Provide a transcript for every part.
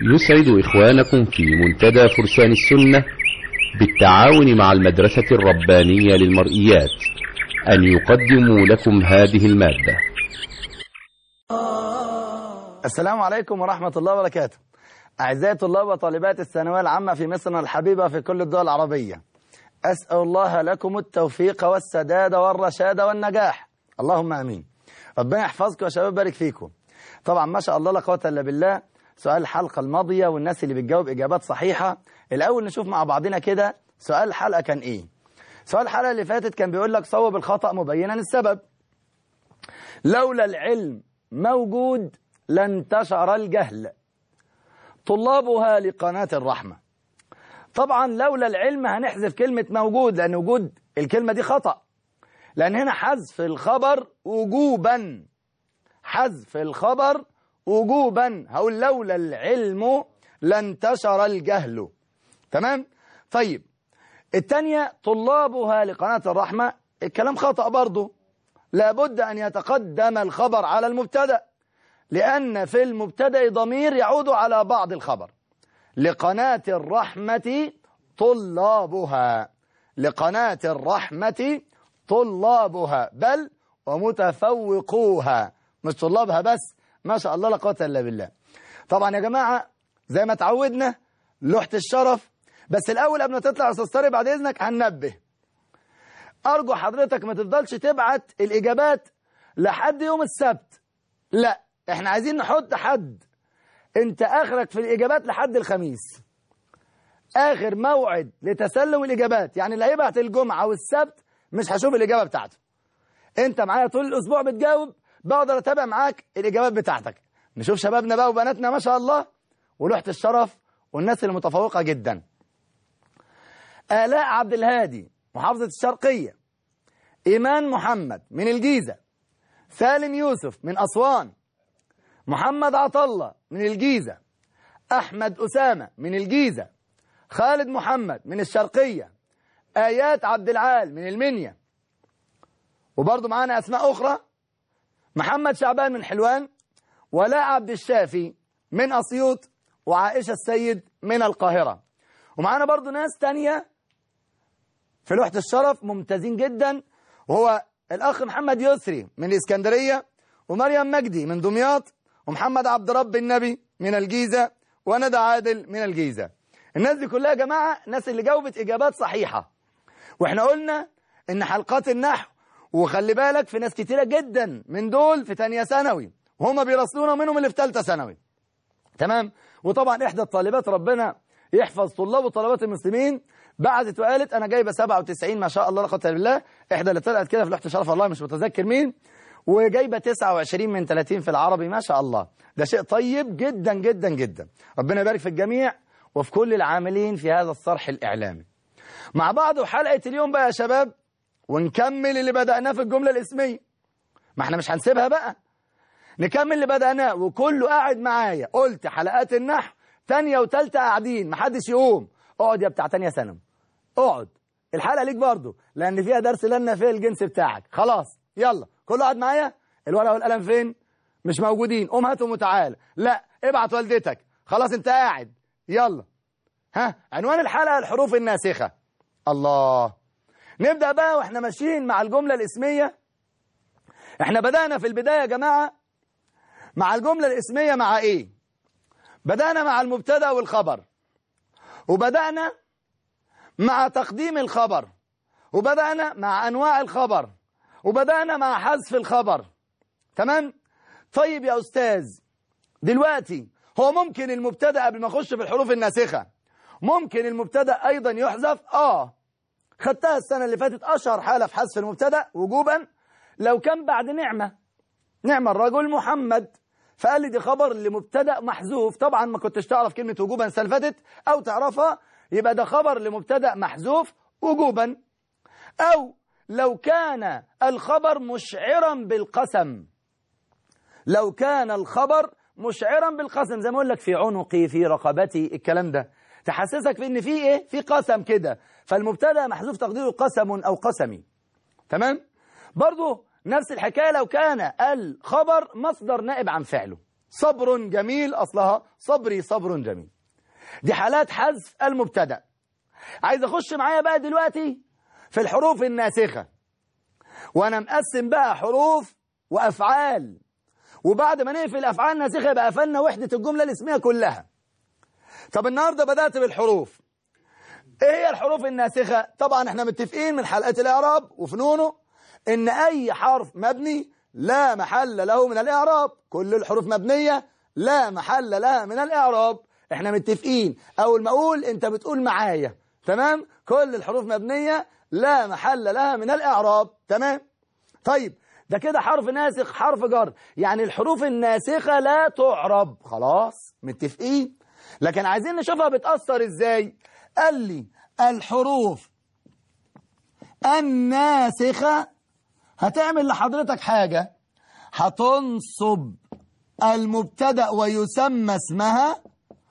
يسعد إخوانكم في منتدى فرسان السنة بالتعاون مع المدرسة الربانية للمرئيات أن يقدموا لكم هذه المادة السلام عليكم ورحمة الله وبركاته أعزائي طلاب وطالبات الثانوية العامة في مصرنا الحبيبة في كل الدول العربية أسأل الله لكم التوفيق والسداد والرشاد والنجاح اللهم أمين ربنا يحفظكم يا شباب بارك فيكم طبعا ما شاء الله لا قوة إلا بالله سؤال الحلقة الماضية والناس اللي بتجاوب إجابات صحيحة الأول نشوف مع بعضنا كده سؤال الحلقة كان إيه سؤال الحلقة اللي فاتت كان بيقول لك صوب الخطأ مبينا السبب لولا العلم موجود لانتشر الجهل طلابها لقناة الرحمة طبعا لولا العلم هنحذف كلمة موجود لأن وجود الكلمة دي خطأ لأن هنا حذف الخبر وجوبا حذف الخبر وجوبا هقول لولا العلم لانتشر الجهل تمام طيب الثانية طلابها لقناة الرحمة الكلام خطأ برضه لابد أن يتقدم الخبر على المبتدأ لأن في المبتدأ ضمير يعود على بعض الخبر لقناة الرحمة طلابها لقناة الرحمة طلابها بل ومتفوقوها مش طلابها بس ما شاء الله لا قوه الا بالله طبعا يا جماعة زي ما تعودنا لوحة الشرف بس الأول قبل ما تطلع يا أستاذ طارق بعد إذنك هننبه أرجو حضرتك ما تفضلش تبعت الإجابات لحد يوم السبت لا احنا عايزين نحط حد انت اخرك في الاجابات لحد الخميس اخر موعد لتسلم الاجابات يعني اللي هيبعت الجمعه والسبت مش هشوف الاجابه بتاعته انت معايا طول الاسبوع بتجاوب بقدر اتابع معاك الاجابات بتاعتك نشوف شبابنا بقى وبناتنا ما شاء الله ولوحه الشرف والناس المتفوقه جدا آلاء عبد الهادي محافظة الشرقية إيمان محمد من الجيزة سالم يوسف من أسوان محمد عطلة من الجيزة أحمد أسامة من الجيزة خالد محمد من الشرقية آيات عبد العال من المنيا وبرضه معانا أسماء أخرى محمد شعبان من حلوان ولاء عبد الشافي من أسيوط وعائشة السيد من القاهرة ومعانا برضه ناس تانية في لوحة الشرف ممتازين جدا وهو الأخ محمد يسري من الإسكندرية ومريم مجدي من دمياط ومحمد عبد رب النبي من الجيزة وندى عادل من الجيزة الناس دي كلها يا جماعة ناس اللي جاوبت إجابات صحيحة واحنا قلنا إن حلقات النحو وخلي بالك في ناس كتيرة جدا من دول في تانية ثانوي وهم بيرسلونا منهم اللي في ثالثة ثانوي تمام وطبعا إحدى الطالبات ربنا يحفظ طلاب وطلبات المسلمين بعدت وقالت أنا جايبة 97 ما شاء الله لا قوه الا بالله إحدى اللي طلعت كده في لوحة الشرف والله مش متذكر مين وجايبة 29 من 30 في العربي ما شاء الله ده شيء طيب جدا جدا جدا ربنا يبارك في الجميع وفي كل العاملين في هذا الصرح الإعلامي مع بعض حلقة اليوم بقى يا شباب ونكمل اللي بدأناه في الجملة الاسمية ما احنا مش هنسيبها بقى نكمل اللي بدأناه وكله قاعد معايا قلت حلقات النحو تانية وتالتة قاعدين محدش يقوم اقعد يا بتاع تانية ثانوي اقعد الحلقة ليك برضه لأن فيها درس لنا في الجنس بتاعك خلاص يلا كله قاعد معايا الورقة والقلم فين مش موجودين قوم هاتهم وتعالى لا ابعت والدتك خلاص انت قاعد يلا ها عنوان الحلقة الحروف الناسخة الله نبدأ بقى واحنا ماشيين مع الجملة الاسمية احنا بدأنا في البداية يا جماعة مع الجملة الاسمية مع ايه بدأنا مع المبتدا والخبر وبدأنا مع تقديم الخبر وبدأنا مع أنواع الخبر وبدأنا مع حذف الخبر تمام طيب يا أستاذ دلوقتي هو ممكن المبتدا قبل ما اخش في الحروف الناسخة ممكن المبتدا أيضا يحذف آه خدتها السنة اللي فاتت أشهر حالة في حذف المبتدا وجوبا لو كان بعد نعمة نعمة الرجل محمد فقال لي دي خبر لمبتدا محذوف طبعا ما كنتش تعرف كلمة وجوبا السنة اللي فاتت أو تعرفها يبقى ده خبر لمبتدا محذوف وجوبا أو لو كان الخبر مشعرا بالقسم لو كان الخبر مشعرا بالقسم زي ما اقول لك في عنقي في رقبتي الكلام ده تحسسك في ان في ايه في قسم كده فالمبتدا محذوف تقديره قسم او قسمي تمام برضو نفس الحكايه لو كان الخبر مصدر نائب عن فعله صبر جميل أصلها صبري صبر جميل دي حالات حذف المبتدأ عايز أخش معايا بقى دلوقتي في الحروف الناسخة وأنا مقسم بقى حروف وأفعال وبعد ما نقفل أفعال ناسخة يبقى قفلنا وحدة الجملة الاسمية كلها طب النهاردة بدأت بالحروف ايه هي الحروف الناسخة طبعا احنا متفقين من حلقات الاعراب وفنونه ان اي حرف مبني لا محل له من الاعراب كل الحروف مبنية لا محل لها من الاعراب احنا متفقين اول ما اقول انت بتقول معايا تمام كل الحروف مبنية لا محل لها من الاعراب تمام طيب ده كده حرف ناسخ حرف جر يعني الحروف الناسخة لا تعرب خلاص متفقين لكن عايزين نشوفها بتأثر ازاي قال لي الحروف الناسخة هتعمل لحضرتك حاجة هتنصب المبتدأ ويسمى اسمها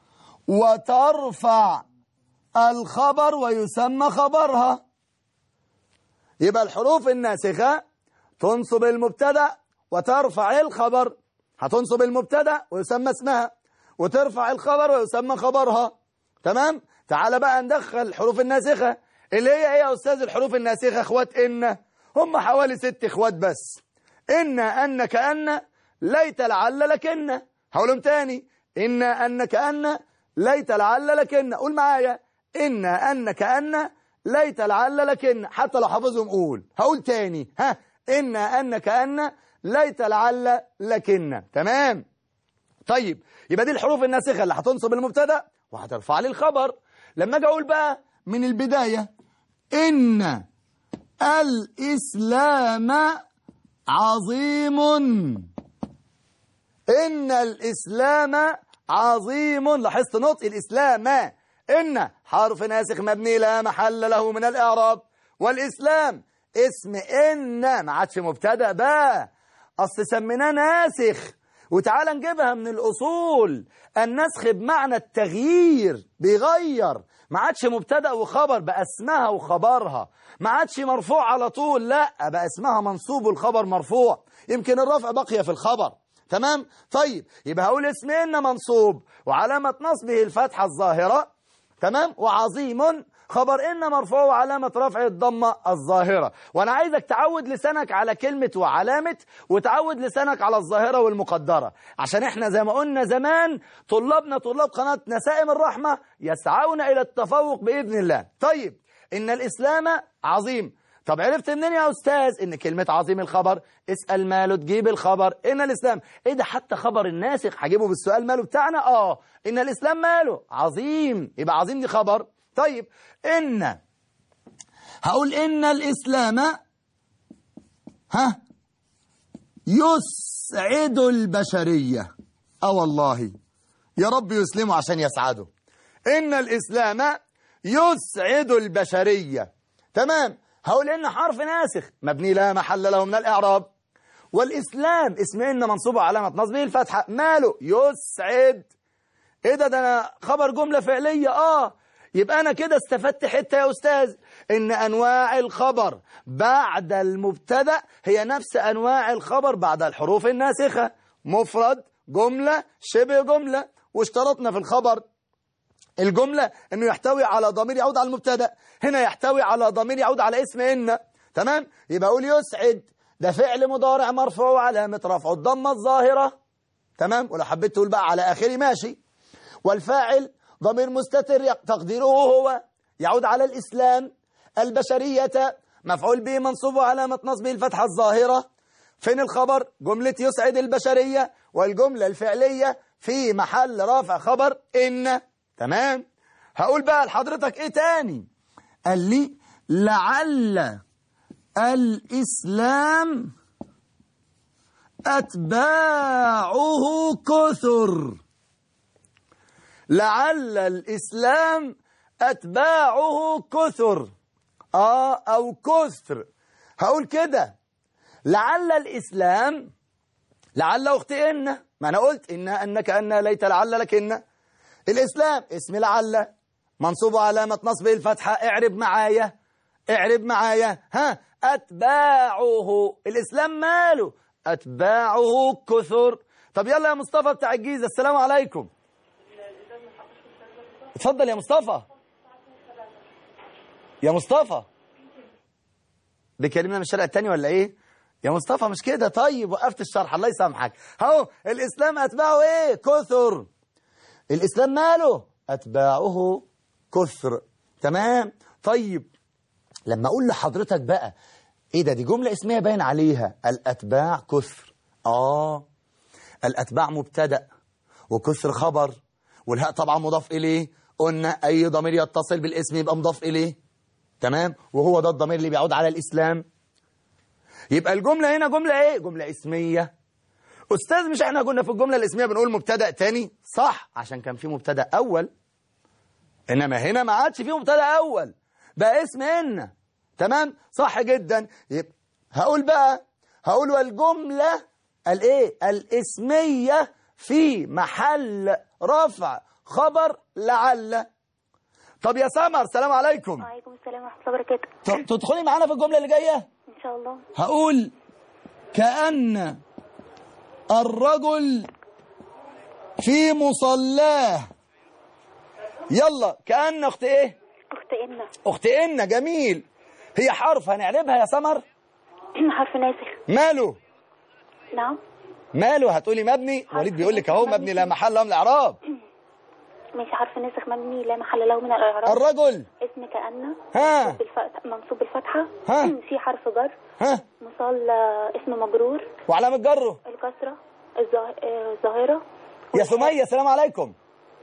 وترفع الخبر ويسمى خبرها يبقى الحروف الناسخة تنصب المبتدأ وترفع الخبر هتنصب المبتدأ ويسمى اسمها وترفع الخبر ويسمى خبرها تمام تعال بقى ندخل الحروف الناسخة اللي هي ايه يا استاذ الحروف الناسخة اخوات ان هم حوالي ست اخوات بس ان ان كأن ليت لعل لكن هقولهم تاني ان ان كأن ليت لعل لكن قول معايا ان ان كأن ليت لعل لكن حتى لو حافظهم قول هقول تاني ها ان ان كأن ليت لعل لكن تمام طيب يبقى دي الحروف الناسخة اللي هتنصب المبتدا وهترفع لي الخبر لما اجي اقول بقى من البداية ان الاسلام عظيم ان الاسلام عظيم لاحظت نطق الاسلام ان حرف ناسخ مبني لا محل له من الاعراب والاسلام اسم ان ما عادش مبتدا بقى اصل سميناه ناسخ وتعال نجيبها من الأصول النسخ بمعنى التغيير بيغير ما عادش مبتدأ وخبر بقى اسمها وخبرها ما عادش مرفوع على طول لا بقى اسمها منصوب والخبر مرفوع يمكن الرفع بقي في الخبر تمام طيب يبقى هقول اسمنا منصوب وعلامة نصبه الفتحة الظاهرة تمام وعظيم خبر إن مرفوع وعلامة رفع الضمة الظاهرة وأنا عايزك تعود لسانك على كلمة وعلامة وتعود لسانك على الظاهرة والمقدرة عشان احنا زي ما قلنا زمان طلابنا طلاب قناة نسائم الرحمة يسعون إلى التفوق بإذن الله طيب إن الإسلام عظيم طب عرفت منين يا أستاذ إن كلمة عظيم الخبر اسأل ماله تجيب الخبر إن الإسلام إيه ده حتى خبر الناسخ هجيبه بالسؤال ماله بتاعنا آه إن الإسلام ماله عظيم يبقى عظيم دي خبر طيب إن هقول إن الإسلام ها يسعد البشرية اه والله يا رب يسلمه عشان يسعده إن الإسلام يسعد البشرية تمام هقول إن حرف ناسخ مبني لا محل له من الإعراب والإسلام اسم إن منصوبة علامة نصبه الفتحة ماله يسعد إيه ده ده أنا خبر جملة فعلية آه يبقى أنا كده استفدت حتة يا أستاذ إن أنواع الخبر بعد المبتدأ هي نفس أنواع الخبر بعد الحروف الناسخة مفرد جملة شبه جملة واشترطنا في الخبر الجملة انه يحتوي على ضمير يعود على المبتدا هنا يحتوي على ضمير يعود على اسم ان تمام يبقى اقول يسعد ده فعل مضارع مرفوع علامة رفعه الضمة الظاهرة تمام ولو حبيت تقول بقى على آخره ماشي والفاعل ضمير مستتر تقديره هو يعود على الإسلام البشرية مفعول به منصوب علامة نصبه الفتحة الظاهرة فين الخبر جملة يسعد البشرية والجملة الفعلية في محل رافع خبر إن تمام هقول بقى لحضرتك ايه تاني قال لي لعل الإسلام أتباعه كثر لعل الإسلام أتباعه كثر آه أو كثر هقول كده لعل الإسلام لعل أختي إن ما أنا قلت إن أنك أن ليت لعل لكن الإسلام اسم لعل منصوب علامة نصبه الفتحة اعرب معايا اعرب معايا ها أتباعه الإسلام ماله أتباعه كثر طب يلا يا مصطفى بتاع الجيزة السلام عليكم اتفضل يا مصطفى يا مصطفى بيكلمنا من الشارع التاني ولا ايه يا مصطفى مش كده طيب وقفت الشرح الله يسامحك اهو الاسلام اتباعه ايه كثر الاسلام ماله اتباعه كثر تمام طيب لما اقول لحضرتك بقى ايه ده دي جمله اسميه باين عليها الاتباع كثر اه الاتباع مبتدا وكثر خبر والهاء طبعا مضاف اليه قلنا اي ضمير يتصل بالاسم يبقى مضاف اليه تمام وهو ده الضمير اللي بيعود على الاسلام يبقى الجمله هنا جمله ايه جمله اسميه استاذ مش احنا كنا في الجمله الاسميه بنقول مبتدا تاني صح عشان كان في مبتدا اول انما هنا ما عادش فيه مبتدا اول بقى اسم ان تمام صح جدا يبقى هقول بقى هقول والجمله الايه الاسميه في محل رفع خبر لعل طب يا سمر سلام عليكم وعليكم السلام ورحمة الله وبركاته ت- تدخلي معانا في الجمله اللي جايه إن شاء الله هقول كأن الرجل في مصلاه يلا كأن اخت ايه أخت إن اخت ان جميل هي حرف هنعربها يا سمر حرف ناسخ ماله نعم ماله هتقولي مبني وليد بيقول لك اهو مبني لا محل له من الاعراب ماشي حرف ناسخ مبني لا محل له من الإعراب الرجل اسم كأن ها بالفتح منصوب بالفتحة ها. في حرف جر ها مصال آه، اسم مجرور وعلامة جره الكسرة الظاه- آه، الظاهرة يا سمية السلام عليكم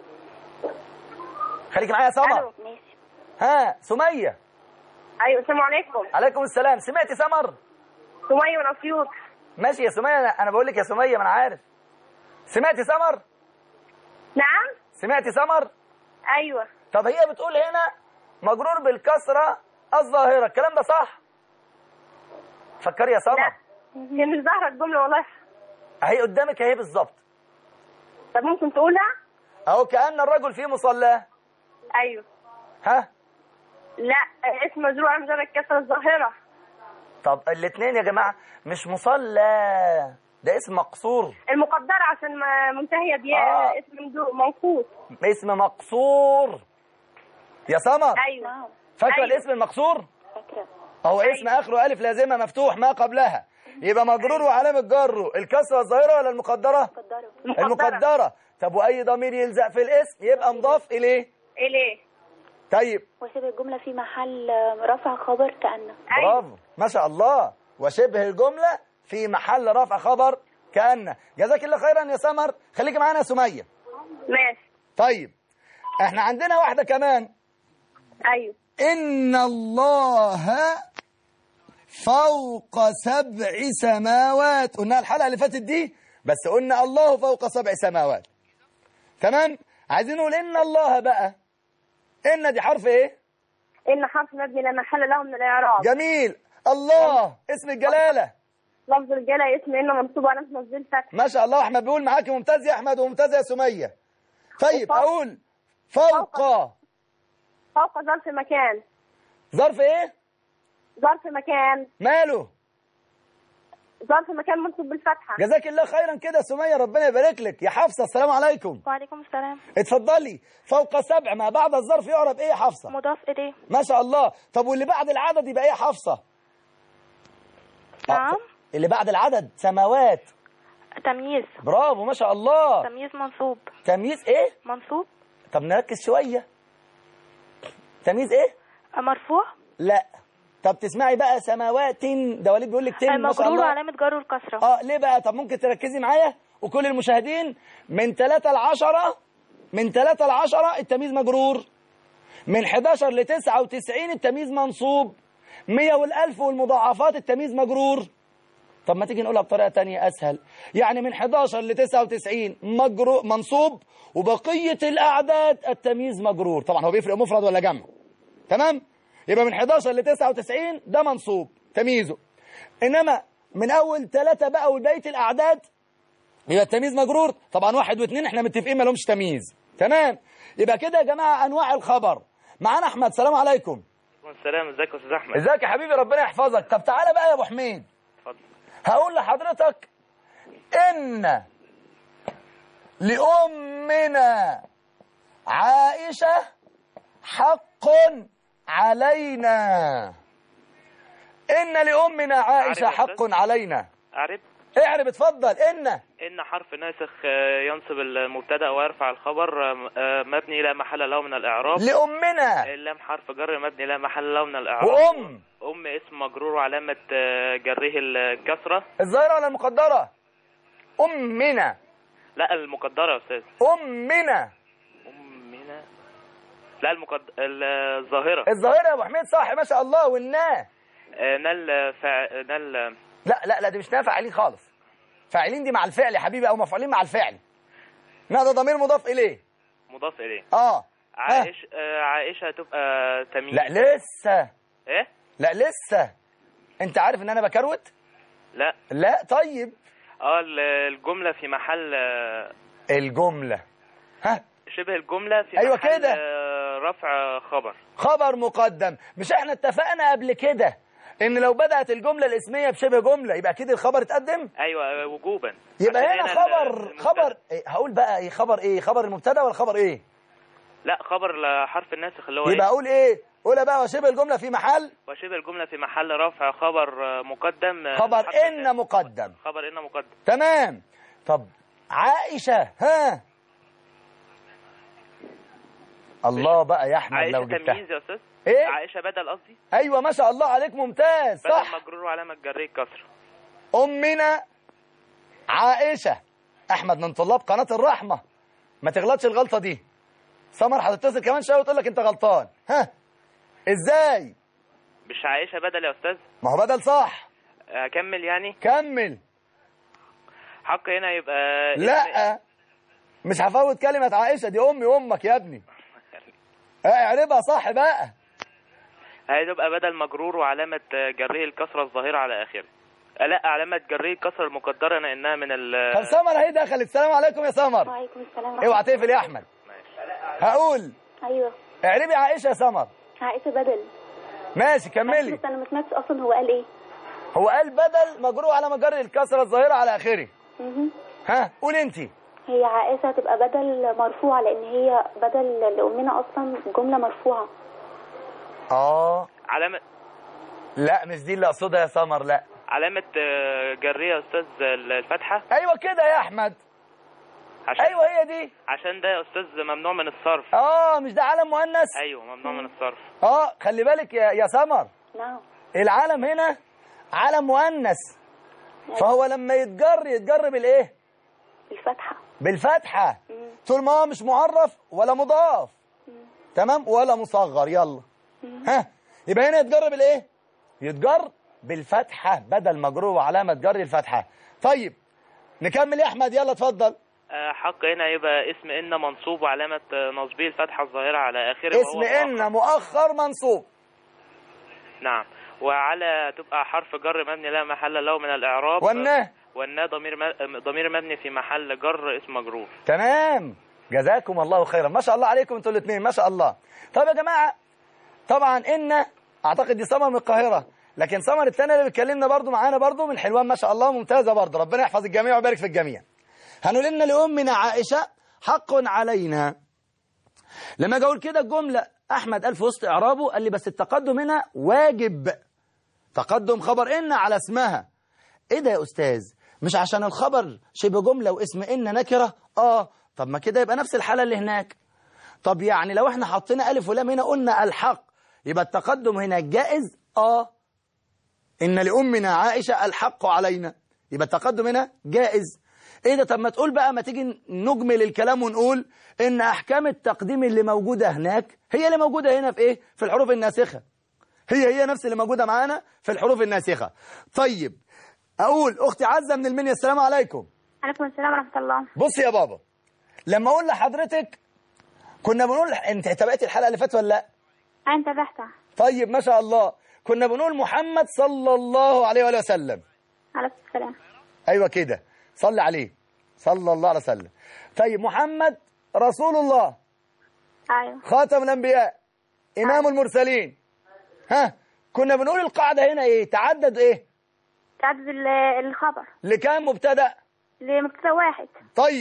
خليك معايا يا سمر ماشي ها سمية ايوه السلام عليكم عليكم السلام سمعتي سمر سمية من اسيوط ماشي يا سمية أنا- انا بقول لك يا سمية ما انا عارف سمعتي سمر نعم سمعتي سمر ايوه طب هي بتقول هنا مجرور بالكسرة الظاهرة الكلام ده صح فكري يا سمر هي مش ظاهرة الجملة والله اهي قدامك اهي بالظبط طب ممكن تقولها اهو كأن الرجل في مصلاه ايوه ها لا اسم مجرور على مجرد الكسرة الظاهرة طب الاثنين يا جماعة مش مصلى ده اسم مقصور المقدرة عشان ما منتهية بياء آه. اسم ممدو- منقوص اسم مقصور يا سمر ايوه نعم فاكرة أيوة. الاسم المقصور فاكرة اهو اسم اخره الف لازمه مفتوح ما قبلها يبقى مجرور وعلامه جره الكسره الظاهره ولا المقدره قدروا المقدره طب واي ضمير يلزق في الاسم يبقى مضاف اليه اليه طيب وشبه الجملة في محل آه، رفع خبر كأن برافو ما شاء الله وشبه الجمله في محل رفع خبر كان جزاك الله خيرا يا سمر خليكي معانا يا سميه ماشي طيب احنا عندنا واحده كمان ايوه إن الله فوق سبع سماوات قلنا الحلقة اللي فاتت دي بس قلنا الله فوق سبع سماوات تمام عايزين نقول إن الله بقى إن دي حرف إيه ان حرف مبني لا محل له من الاعراب جميل الله اسم الجلالة لفظ الجلاله اسم ان منصوب على اسم مسجد فتح ما شاء الله أحمد بيقول معاكي ممتاز يا أحمد وممتاز يا سمية طيب وفوق. أقول فوق فوق ظرف مكان ظرف إيه ظرف مكان ماله ظرف مكان منصوب بالفتحة جزاك الله خيرا كده يا سمية ربنا يبارك لك يا حفصة السلام عليكم وعليكم السلام اتفضلي فوق سبع ما بعد الظرف يعرب ايه يا حفصة مضاف إليه ما شاء الله طب واللي بعد العدد يبقى ايه يا حفصة نعم اللي بعد العدد سماوات تمييز برافو ما شاء الله تمييز منصوب تمييز ايه منصوب طب نركز شوية تمييز ايه مرفوع لا طب تسمعي بقى سماوات ده وليد بيقول لك تن ما شاء مجرور الله وعلامة جر الكسرة اه ليه بقى طب ممكن تركزي معايا وكل المشاهدين من 3 ل 10 من 3 ل 10 التمييز مجرور من 11 ل 99 التمييز منصوب 100 والألف والمضاعفات التمييز مجرور طب ما تيجي نقولها بطريقة تانية أسهل يعني من 11 ل 99 مجرور منصوب وبقية الأعداد التمييز مجرور طبعا هو بيفرق مفرد ولا جمع تمام يبقى من 11 ل 99 ده منصوب تمييزه انما من اول ثلاثة بقى وبقيه الاعداد يبقى التمييز مجرور طبعا واحد واثنين احنا متفقين ما لهمش تمييز تمام يبقى كده يا جماعه انواع الخبر معانا احمد سلام عليكم السلام ازيك يا استاذ احمد ازيك يا حبيبي ربنا يحفظك طب تعالى بقى يا ابو حميد اتفضل هقول لحضرتك ان لأمنا عائشة حق علينا إن لأمنا عائشة عارف يا حق أستاذ؟ علينا أعرب اعرب اتفضل إن إن حرف ناسخ آه، ينصب المبتدأ ويرفع الخبر آه، آه، مبني لا محل له من الإعراب لأمنا اللام حرف جر مبني لا محل له من الإعراب وأم أم اسم مجرور وعلامة آه، جره الكسرة الظاهرة ولا المقدرة أمنا لا المقدرة يا أستاذ أمنا أمنا لا المقد... الظاهرة الظاهرة يا أبو حميد صح ما شاء الله والنا آه، نل فع... نل لا لا لا دي مش نافع فاعلين خالص فاعلين دي مع الفعل يا حبيبي أو مفعولين مع الفعل لا ده ضمير مضاف إليه مضاف إليه اه ها. عائش... آه، عائشة تبقى تمييز لا لسه إيه؟ لا لسه انت عارف ان انا بكروت لا لا طيب اه ال- الجملة في محل آه، الجملة ها شبه الجملة في أيوة محل كده. آه، رفع خبر خبر مقدم مش احنا اتفقنا قبل كده ان لو بدأت الجملة الاسمية بشبه جملة يبقى كده الخبر اتقدم ايوه آه، وجوبا يبقى عشان هنا ال- خبر المبتدأ. خبر إيه هقول بقى ايه خبر ايه خبر المبتدا ولا خبر ايه لا خبر لحرف الناسخ اللي هو يبقى إيه؟ اقول ايه قولها بقى وشبه الجملة في محل وشبه الجملة في محل رفع خبر آه، مقدم آه، خبر لحرف ان الناسخ. مقدم خبر ان مقدم تمام طب عائشة ها الله بقى يا احمد عائشة لو جبتها تمييز يا استاذ ايه عائشة بدل قصدي ايوه ما شاء الله عليك ممتاز بدل صح مجرور وعلامة جرية كسر أمنا عائشة أحمد من طلاب قناة الرحمة ما تغلطش الغلطة دي سمر هتتصل كمان شوية وتقول لك أنت غلطان ها إزاي مش عائشة بدل يا استاذ ما هو بدل صح هكمل يعني كمل حق هنا يبقى اسم- لا مش هفوت كلمة عائشة دي أمي وأمك يا ابني اه، اعربها صح بقى هتبقى بدل مجرور وعلامة جره الكسرة الظاهرة على آخره آه، لا علامة جره الكسرة المقدرة لأنها من ال طب سمر اهي دخلت السلام عليكم يا سمر وعليكم السلام ورحمة اوعى تقفل يا أحمد هقول ايوه اعربي عائشة يا سمر عائشة بدل ماشي كملي بس انا ما سمعتش اصلا هو قال ايه هو قال بدل مجروح على مجر الكسرة الظاهرة على آخره مهم. ها قول انت هي عائشة هتبقى بدل مرفوعة لان هي بدل لأمنا اصلا جملة مرفوعة اه علامة لا مش دي اللي اقصدها يا سمر لا علامة آه، جرية يا أستاذ الفتحة ايوه كده يا احمد عشان ايوه هي دي عشان ده يا أستاذ ممنوع من الصرف اه مش ده علم مؤنث أيوه ممنوع من الصرف اه خلي بالك يا يا سمر نعم العلم هنا علم مؤنث فهو لما يتجر يتجر بالايه الفتحة بالفتحه مم. طول ما هو مش معرف ولا مضاف تمام ولا مصغر يلا ها يبقى هنا يتجر بالايه يتجر بالفتحه بدل مجرور وعلامه جر الفتحه طيب نكمل يا احمد يلا اتفضل آه، حق هنا يبقى اسم إن منصوب وعلامة آه، نصبه الفتحة الظاهرة على آخره اسم وهو مؤخر. ان مؤخر منصوب نعم وعلى تبقى حرف جر مبني لا محل له من الإعراب والنه والنا ضمير م- ضمير مبني في محل جر اسم مجرور تمام جزاكم الله خيرا ما شاء الله عليكم انتوا الاثنين ما شاء الله طب يا جماعه طبعا ان اعتقد دي سمر من القاهره لكن سمر الثانيه اللي بتكلمنا برضو معانا برضو من حلوان ما شاء الله ممتازه برضو ربنا يحفظ الجميع ويبارك في الجميع هنقول لنا لامنا عائشه حق علينا لما اجي اقول كده الجمله احمد قال في وسط اعرابه قال لي بس التقدم هنا واجب تقدم خبر ان على اسمها ايه ده يا استاذ مش عشان الخبر شبه جمله واسم ان نكره اه طب ما كده يبقى نفس الحاله اللي هناك طب يعني لو احنا حطينا الف ولام هنا قلنا الحق يبقى التقدم هنا جائز اه ان لامنا عائشه الحق علينا يبقى التقدم هنا جائز ايه ده طب ما تقول بقى ما تيجي نجمل الكلام ونقول ان احكام التقديم اللي موجوده هناك هي اللي موجوده هنا في ايه في الحروف الناسخه هي هي نفس اللي موجوده معانا في الحروف الناسخه طيب اقول اختي عزه من المنيا السلام عليكم عليكم السلام ورحمة الله بص يا بابا لما اقول لحضرتك كنا بنقول انت تابعتي الحلقه اللي فاتت ولا لا أنا تابعتها طيب ما شاء الله كنا بنقول محمد صلى الله عليه وآله وسلم عليكم السلام ايوه كده صلي عليه صلى الله عليه وسلم طيب محمد رسول الله أيوه خاتم الانبياء امام المرسلين ها كنا بنقول القاعده هنا ايه تعدد ايه تعدد ال- الخبر لكام مبتدا لمبتدا واحد طيب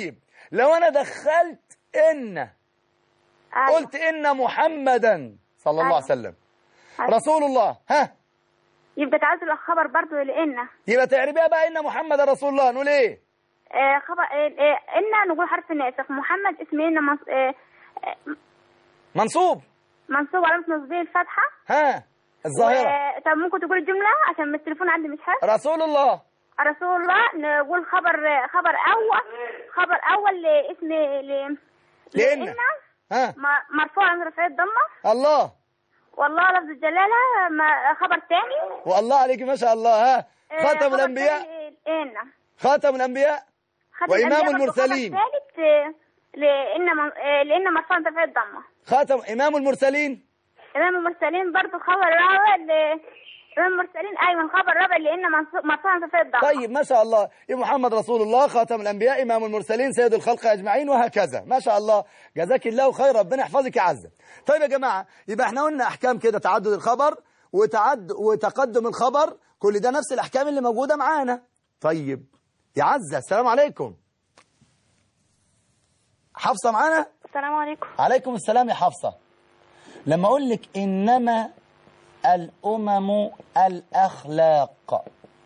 لو انا دخلت ان أيوة. قلت ان محمدا صلى الله عليه أيوة. وسلم أيوة. رسول الله ها يبقى تعزل الخبر برضو لان يبقى تعربيها بقى ان محمد رسول الله نقول ايه آه خبر آه آه ان نقول حرف الناسخ محمد اسم ان منص... آه آه منصوب منصوب علامة نصبه الفتحة ها الظاهرة و- طب ممكن تقول الجملة عشان التليفون عندي مش حاسس رسول الله رسول الله نقول خبر خبر أول خبر أول لاسم ل لإن. لإن ها م- مرفوع عن رفع الضمة الله والله لفظ الجلالة ما- خبر ثاني والله عليك ما شاء الله ها آه، خاتم خبر الانبياء تاني إن خاتم الانبياء خاتم وإمام الأنبياء برضو المرسلين. خبر ثالث آه، لإن من- آه، لإن مرفوع عن رفع الضمة خاتم امام المرسلين إمام المرسلين برضو خبر رابع ل إمام المرسلين أيوة الخبر الرابع لإن منصوب- مرفوع عن رفع الضمة طيب ما شاء الله يا محمد رسول الله خاتم الانبياء امام المرسلين سيد الخلق اجمعين وهكذا ما شاء الله جزاك الله خير ربنا يحفظك يا عزه طيب يا جماعه يبقى احنا قلنا احكام كده تعدد الخبر وتعد وتقدم الخبر كل ده نفس الاحكام اللي موجوده معانا طيب يا عزه السلام عليكم حفصه معانا السلام عليكم عليكم السلام يا حفصة لما أقول لك إنما الأمم الأخلاق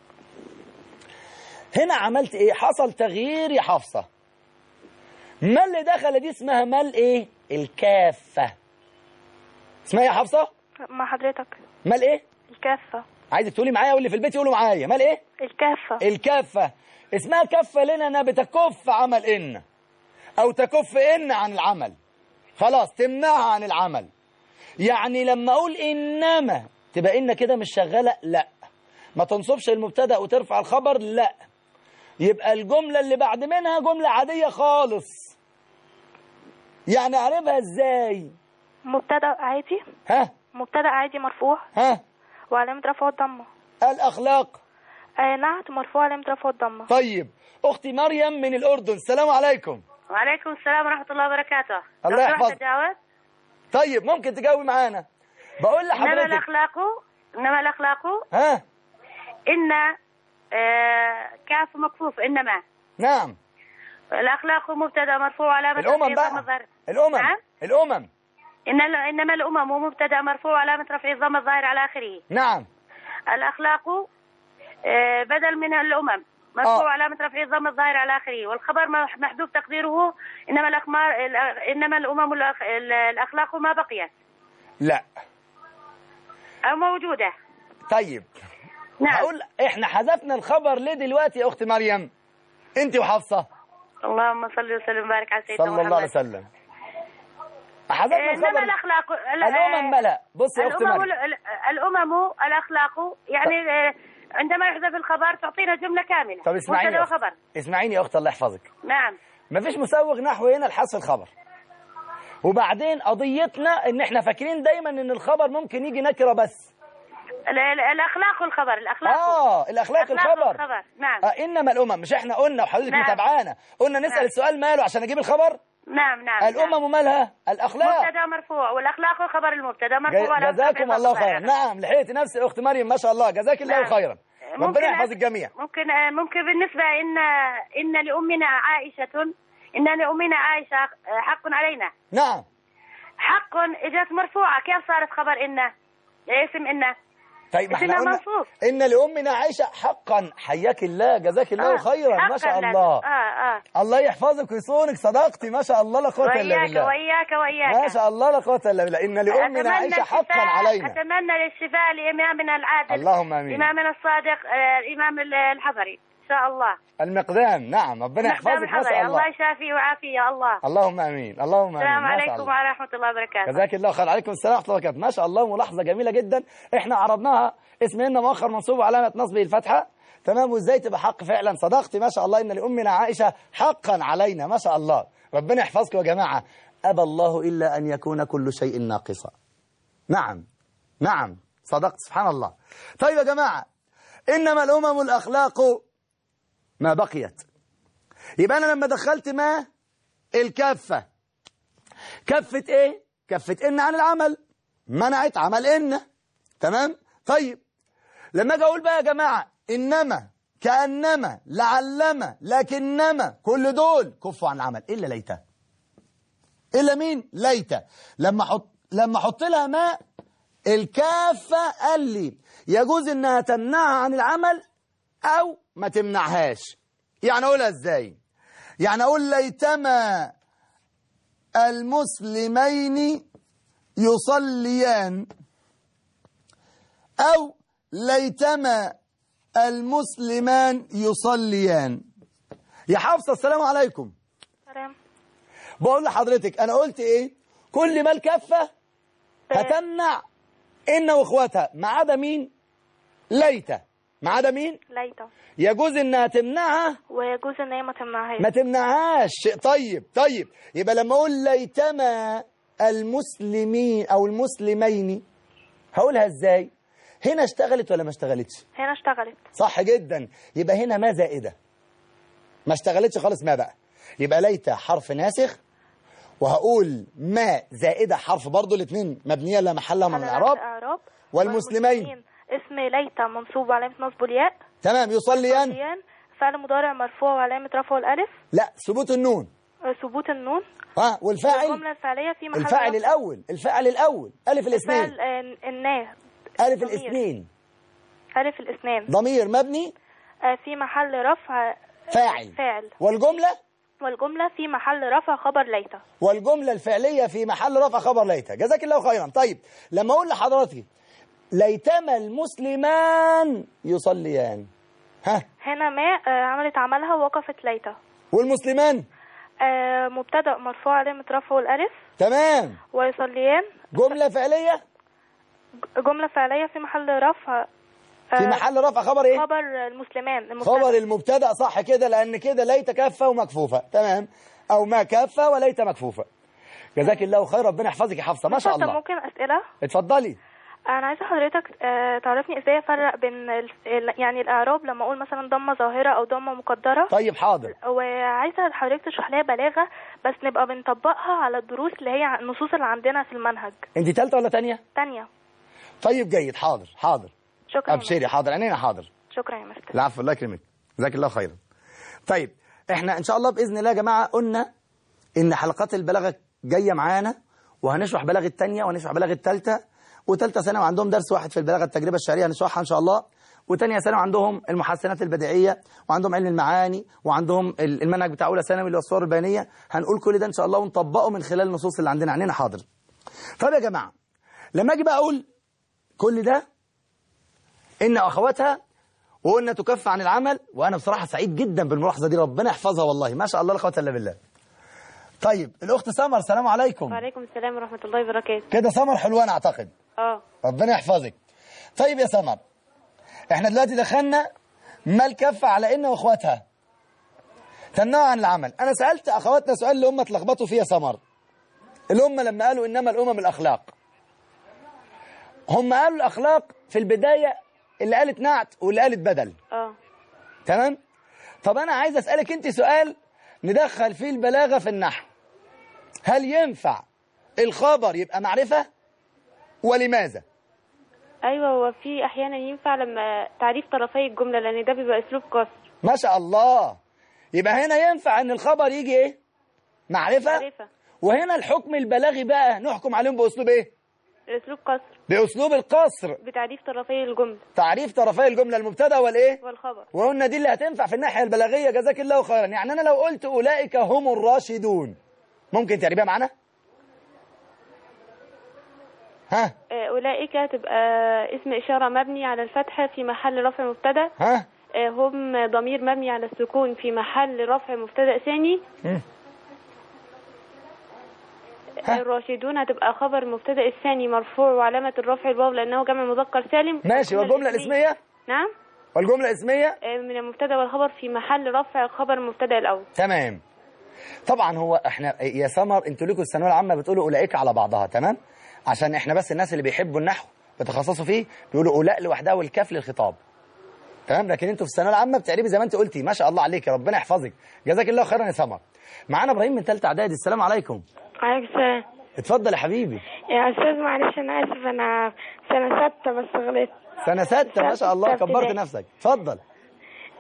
هنا عملت إيه حصل تغيير يا حفصة ما اللي دخل دي اسمها مال إيه الكافة اسمها إيه يا حفصة مع حضرتك مال إيه الكافة عايزك تقولي معايا واللي في البيت يقولوا معايا مال إيه الكافة الكافة اسمها كفة لنا أنها بتكف عمل إن أو تكف إن عن العمل خلاص تمنعها عن العمل يعني لما أقول إنما تبقى إن كده مش شغالة لا ما تنصبش المبتدأ وترفع الخبر لا يبقى الجملة اللي بعد منها جملة عادية خالص يعني أعربها إزاي مبتدأ عادي ها مبتدأ عادي مرفوع ها وعلامة رفعه الضمة الأخلاق آه نعت مرفوع علامة رفعه الضمة طيب أختي مريم من الأردن السلام عليكم وعليكم السلام ورحمة الله وبركاته الله لو سمحت يحفظك. تجاوز طيب ممكن تجاوبي معانا بقول إنما لحضرتك الأخلاق إنما الأخلاق ها إن آه كاف مكفوف إنما نعم الأخلاق مبتدأ مرفوع علامة الأمم رفعه ضم بقى الظاهر. الأمم نعم الأمم إن ال- إنما الأمم مبتدأ مرفوع علامة رفع الضم الظاهر على آخره نعم الأخلاق آه، بدل من الأمم مرفوع آه. علامة رفع الضم الظاهر على آخره والخبر مح- محذوف تقديره إنما الأخمار الأ- إنما الأمم الأخ- ال- الأخلاق ما بقيت لا أو موجودة طيب نعم هقول احنا حذفنا الخبر ليه دلوقتي يا اخت مريم انت وحفصه اللهم صل وسلم وبارك على سيدنا صلى الله عليه محمد وسلم حذفنا إنما الخبر الأخلاق ال- الامم ملا بص يا اخت الأمم مريم ال- الأمم الأخلاق يعني آه، عندما يحذف الخبر تعطينا جملة كاملة طب اسمعيني مبتدأ يا أخت. وخبر اسمعيني يا اخت الله يحفظك نعم مفيش مسوغ نحو هنا لحذف الخبر وبعدين قضيتنا ان احنا فاكرين دايما ان الخبر ممكن يجي نكره بس ال- ال- الأخلاق والخبر الأخلاق اه الاخلاق الخبر والخبر نعم آه انما الامم مش احنا قلنا وحضرتك نعم. متابعانا قلنا نسال نعم. السؤال ماله عشان اجيب الخبر نعم نعم الامم مالها الاخلاق مبتدا مرفوع والاخلاق خبر المبتدا مرفوع على جزاكم رفع الله الضمير. خيرا نعم لحقت نفسي يا اخت مريم ما شاء الله جزاك الله نعم. خيرا ربنا ممكن يحفظ الجميع ممكن آه، ممكن بالنسبه ان ان لامنا عائشه ان لامنا عائشه آه، حق علينا نعم حق اجت مرفوعه كيف صارت خبر ان اسم ان طيب ما احنا اسمها قلنا منصوب. ان لامنا عائشه حقا حياك الله جزاك الله آه، خيرا ما حقاً شاء لازم. الله اه اه الله يحفظك ويصونك صدقتي ما شاء الله لا قوه الا وإياك بالله وإياك وإياك ما شاء الله لا قوه الا بالله ان لامنا أتمنى عائشه حقا الشفاء- علينا أتمنى للشفاء لإمامنا العادل اللهم آمين. إمامنا الصادق آه، الإمام الحضري إن شاء الله المقدام نعم ربنا نقدم يحفظك ما الحضري شاء الله الله يشافي ويعافي يا الله اللهم امين اللهم امين السلام ما شاء عليكم الله ورحمة الله وبركاته جزاك الله خير عليكم السلام ورحمه الله وبركاته ما شاء الله ملاحظه جميله جدا احنا عرضناها اسمهن مؤخر منصوب وعلامه نصبه الفتحه تمام وازاي تبقى حق فعلا صدقتي ما شاء الله ان لامنا عائشه حقا علينا ما شاء الله ربنا يحفظكم يا جماعه ابى الله الا ان يكون كل شيء ناقصا نعم نعم صدقت سبحان الله طيب يا جماعه انما الامم الاخلاق ما بقيت يبقى انا لما دخلت ما الكافه كفة ايه كفة ان عن العمل منعت عمل ان تمام طيب لما اجي اقول بقى يا جماعة انما كأنما لعلما لكنما كل دول كفوا عن العمل إلا ليته إلا مين ليته لما حط لما احط لها ماء الكافة قال لي يجوز انها تمنعها عن العمل او ما تمنعهاش يعني اقولها ازاي يعني اقول ليتما المسلمين يصليان او ليتما المسلمان يصليان يا حفصة السلام عليكم سلام بقول لحضرتك انا قلت ايه كل ما الكفة هتمنع ان واخواتها ما عدا مين ليته ما عدا مين ليته يجوز انها تمنعها ويجوز ان هي ما تمنعهاش ما تمنعهاش شيء طيب طيب يبقى لما اقول ليتما المسلمين او المسلمين هقولها ازاي هنا اشتغلت ولا ما اشتغلتش هنا اشتغلت صح جدا يبقى هنا ما زائده ما اشتغلتش خالص ما بقى يبقى ليت حرف ناسخ وهقول ما زائده حرف برضو الاثنين مبنيه لا محل لها من على الاعراب الإعراب والمسلمين. اسم ليته منصوب وعلامة نصبه الياء تمام يصليان صليان فعل مضارع مرفوع وعلامة رفعه الألف لا ثبوت النون آه، ثبوت النون ها والفاعل الجملة الفعلية في محل الفاعل رفع. الأول الفاعل الأول ألف الاثنين فعل آه، الناه ألف ضمير. الاثنين ألف الإسنان ضمير مبني آه، في محل رفع فاعل فاعل والجملة والجملة في محل رفع خبر ليته والجملة الفعلية في محل رفع خبر ليت جزاك الله خيرا طيب لما أقول لحضرتك ليتما المسلمان يصليان ها هنا ما آه، عملت عملها ووقفت ليته والمسلمان آه، مبتدأ مرفوع علامة رفعه الألف تمام ويصليان جملة فعلية جملة فعلية في محل رفع آه، في محل رفع خبر ايه خبر المسلمان المبتدأ. خبر المبتدا صح كده لان كده ليت كافه ومكفوفه تمام او ما كافه وليت مكفوفه جزاك الله خير ربنا يحفظك يا حفصه ما شاء طب الله ممكن أسئلة اتفضلي أنا عايزة حضرتك آه، تعرفني إزاي أفرق بين ال- ال- يعني الإعراب لما أقول مثلا ضمة ظاهرة أو ضمة مقدرة طيب حاضر وعايزة حضرتك تشرح لها بلاغة بس نبقى بنطبقها على الدروس اللي هي النصوص اللي عندنا في المنهج انت ثالثه ولا ثانيه تانية طيب جيد حاضر حاضر شكرا يا ابشري حاضر عينينا حاضر مستر. شكرا يا مستر العفو الله يكرمك جزاك الله خيرا طيب احنا ان شاء الله باذن الله يا جماعه قلنا ان حلقات البلاغه جايه معانا وهنشرح بلاغه الثانيه وهنشرح بلاغه الثالثه وثالثه ثانوي عندهم درس واحد في البلاغه التجربه الشعريه هنشرحها ان شاء الله وثانيه ثانوي عندهم المحسنات البديعيه وعندهم علم المعاني وعندهم ال- المنهج بتاع اولى ثانوي اللي هو الصور البيانيه هنقول كل ده ان شاء الله ونطبقه من خلال النصوص اللي عندنا عننا حاضر طيب يا جماعه لما اجي بقى اقول كل ده ان اخواتها وقلنا تكف عن العمل وانا بصراحه سعيد جدا بالملاحظه دي ربنا يحفظها والله ما شاء الله لا قوه الا بالله طيب الاخت سمر السلام عليكم وعليكم السلام ورحمة الله وبركاته كده سمر حلوان اعتقد اه ربنا يحفظك طيب يا سمر احنا دلوقتي دخلنا ما الكف على ان واخواتها تمنعوا عن العمل انا سالت اخواتنا سؤال اللي هم اتلخبطوا فيه يا سمر اللي هم لما قالوا انما الامم الاخلاق هم قالوا الاخلاق في البدايه اللي قالت نعت واللي قالت بدل اه تمام طب انا عايز اسالك انت سؤال ندخل فيه البلاغه في النحو هل ينفع الخبر يبقى معرفه ولماذا ايوه هو في احيانا ينفع لما تعريف طرفي الجمله لان ده بيبقى اسلوب قصر ما شاء الله يبقى هنا ينفع ان الخبر يجي ايه معرفه معرفه وهنا الحكم البلاغي بقى نحكم عليهم باسلوب ايه اسلوب قصر باسلوب القصر بتعريف طرفي الجمله تعريف طرفي الجمله المبتدا والايه والخبر وقلنا دي اللي هتنفع في الناحيه البلاغيه جزاك الله خيرا يعني انا لو قلت اولئك هم الراشدون ممكن تعريبها معانا ها آه، اولئك تبقى اسم اشاره مبني على الفتحه في محل رفع مبتدا ها آه، هم ضمير مبني على السكون في محل رفع مبتدا ثاني مم. آه، الراشدون هتبقى خبر مبتدا الثاني مرفوع وعلامه الرفع الواو لانه جمع مذكر سالم ماشي والجمله الاسميه نعم والجمله الاسميه آه، من المبتدا والخبر في محل رفع خبر المبتدا الاول تمام طبعا هو احنا يا سمر انتوا ليكوا الثانويه العامه بتقولوا اولئك على بعضها تمام عشان احنا بس الناس اللي بيحبوا النحو بيتخصصوا فيه بيقولوا اولاء لوحدها والكاف للخطاب تمام لكن انتوا في الثانويه العامه بتقريبا زي ما انت قلتي ما شاء الله عليك يا ربنا يحفظك جزاك الله خيرا يا سمر معانا ابراهيم من ثالثه اعدادي السلام عليكم عليك السلام اتفضل يا حبيبي يا أستاذ معلش أنا آسف أنا سنة ستة بس غلطت سنه سته ما شاء الله ستة كبرت ابتدائي. نفسك اتفضل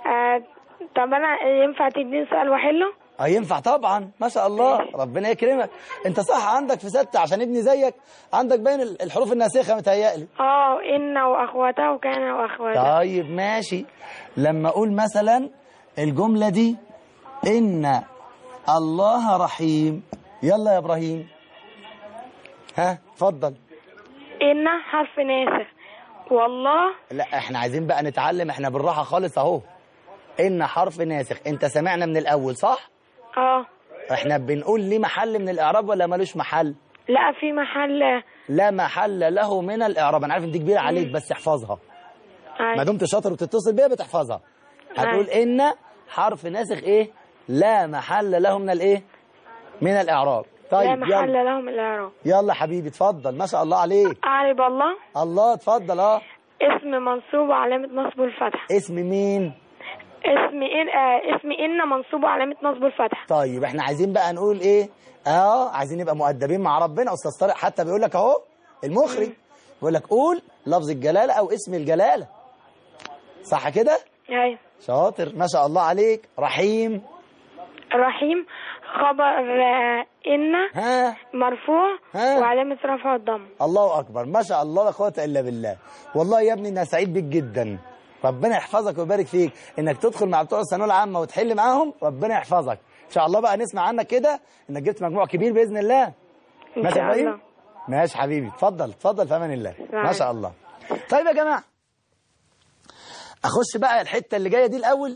آه طب انا ينفع تديني سؤال واحله اه ينفع طبعا ما شاء الله ربنا يكرمك انت صح عندك في ستة عشان ابني زيك عندك باين ال- الحروف الناسخة متهيألي اه ان واخواتها وكان واخواتها طيب ماشي لما اقول مثلا الجملة دي ان الله رحيم يلا يا ابراهيم ها اتفضل ان حرف ناسخ والله لا احنا عايزين بقى نتعلم احنا بالراحة خالص اهو ان حرف ناسخ انت سمعنا من الاول صح اه احنا بنقول ليه محل من الاعراب ولا ملوش محل لا في محل لا محل له من الاعراب انا عارف ان دي كبيره عليك بس احفظها ما آه. دمت شاطر وتتصل بيها بتحفظها هتقول ان حرف ناسخ ايه لا محل له من الايه من الاعراب لا طيب محل يلا لهم الاعراب يلا حبيبي اتفضل ما شاء الله عليك اعرب الله الله اتفضل اه اسم منصوب وعلامة نصبه الفتح اسم مين اسم إن آه اسم إن منصوب وعلامة نصبه الفتح طيب احنا عايزين بقى نقول ايه اه عايزين نبقى مؤدبين مع ربنا استاذ طارق حتى بيقول لك اهو المخرج بيقول لك قول لفظ الجلاله او اسم الجلاله صح كده أيوة شاطر ما شاء الله عليك رحيم رحيم خبر آه إن ها مرفوع ها. وعلامة رفعه الضم الله اكبر ما شاء الله لا قوه الا بالله والله يا ابني انا سعيد بيك جدا ربنا يحفظك ويبارك فيك انك تدخل مع بتوع الثانويه العامه وتحل معاهم ربنا يحفظك ان شاء الله بقى نسمع عنك كده انك جبت مجموع كبير باذن الله إن ماشي يا شاء ابراهيم الله ماشي حبيبي اتفضل اتفضل في امان الله ما نعم. شاء الله طيب يا جماعه اخش بقى الحته اللي جايه دي الاول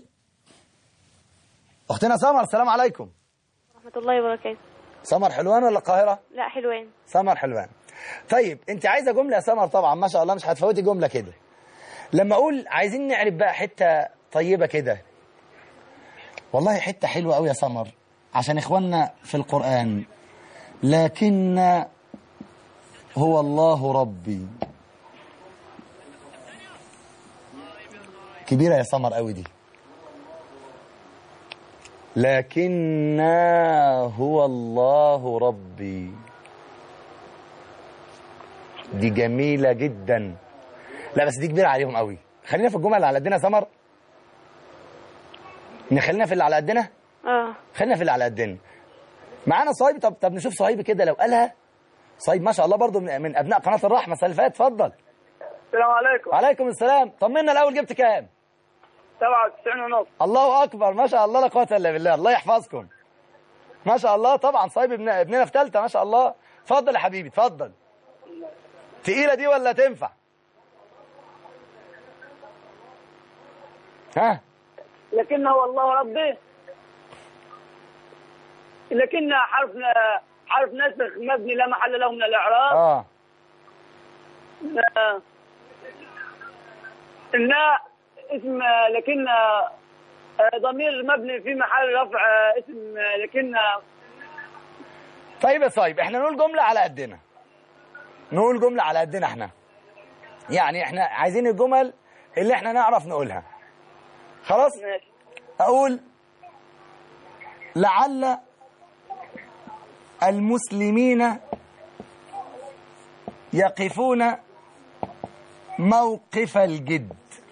اختنا سمر السلام عليكم ورحمة الله وبركاته سمر حلوان ولا القاهره لا حلوين سمر حلوان طيب انت عايزه جمله يا سمر طبعا ما شاء الله مش هتفوتي جمله كده لما اقول عايزين نعرف بقى حته طيبه كده والله حته حلوه قوي يا سمر عشان اخواننا في القران لكن هو الله ربي كبيره يا سمر قوي دي لكن هو الله ربي دي جميلة جدا لا بس دي كبيرة عليهم قوي خلينا في الجمل اللي على قدنا يا سمر نخلينا في اللي على قدنا اه خلينا في اللي على قدنا معانا صهيب طب طب نشوف صهيب كده لو قالها صهيب ما شاء الله برضو من, من ابناء قناة الرحمة السنة اللي فاتت اتفضل السلام عليكم وعليكم السلام طمنا الاول جبت كام 97 ونص الله اكبر ما شاء الله لا قوه الا بالله الله يحفظكم ما شاء الله طبعا صايب ابن ابننا في ثالثه ما شاء الله اتفضل يا حبيبي اتفضل تقيله دي ولا تنفع ها لكن هو الله ربي لكن حرف حرف نسخ مبني لا محل له من الاعراب اه آه. إن اسم لكن آه، ضمير مبني في محل رفع آه، اسم آه، لكن آه، طيب يا صايب احنا نقول جمله على قدنا نقول جمله على قدنا احنا يعني احنا عايزين الجمل اللي احنا نعرف نقولها خلاص ماشي أقول لعل المسلمين يقفون موقف الجد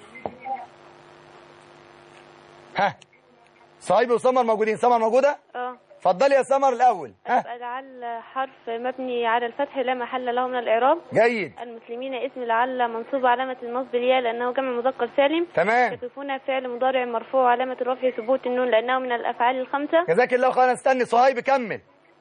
ها صهيب وسمر موجودين سمر موجودة اه اتفضلي يا سمر الأول ها يبقى لعل حرف مبني على الفتح لا محل له من الإعراب جيد المسلمين اسم لعل منصوب علامة النصب الياء لأنه جمع مذكر سالم تمام يقفون فعل مضارع مرفوع علامة الرفع ثبوت النون لأنه من الأفعال الخمسة جزاك الله خيرا استني صهيب كمل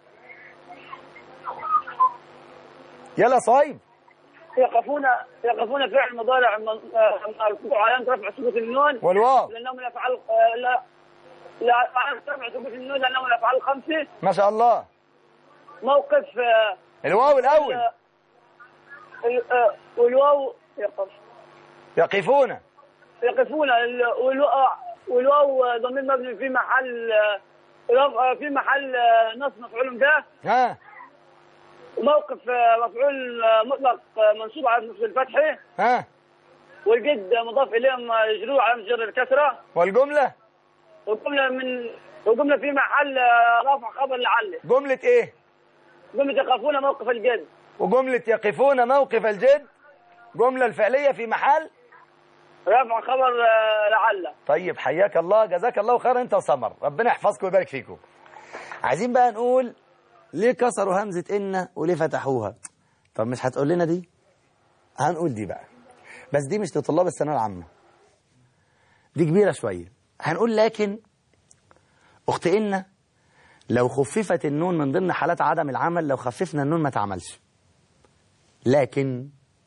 يلا صهيب يقفون يقفون فعل مضارع من- آه، مرفوع علامة رفع سكوت النون والواو لأنه من الأفعال آه، لا لا علامة رفع سكوت النون لأنه من الأفعال الخمسة ما شاء الله موقف آه، الواو الأول آه، ال- آه، والواو يقف يقفون يقفون ال- والواو والواو ضمير مبني في محل آه، رفع في محل آه، نصب مفعول به ها وموقف آه، مفعول آه، مطلق آه، منصوب على نصب الفتح ها والجد مضاف اليه مجرور على جر الكسره والجملة والجمله من والجمله في محل آه، رفع خبر لعل جملة ايه جمله يخافون موقف الجد وجملة يقفون موقف الجد جملة الفعلية في محل رفع خبر آه، لعل طيب حياك الله جزاك الله خيرا انت وسمر ربنا يحفظكم ويبارك فيكم عايزين بقى نقول ليه كسروا همزة إن وليه فتحوها طب مش هتقول لنا دي هنقول دي بقى بس دي مش لطلاب الثانويه العامة دي كبيرة شوية هنقول لكن أخت إن لو خففت النون من ضمن حالات عدم العمل لو خففنا النون ما تعملش لكن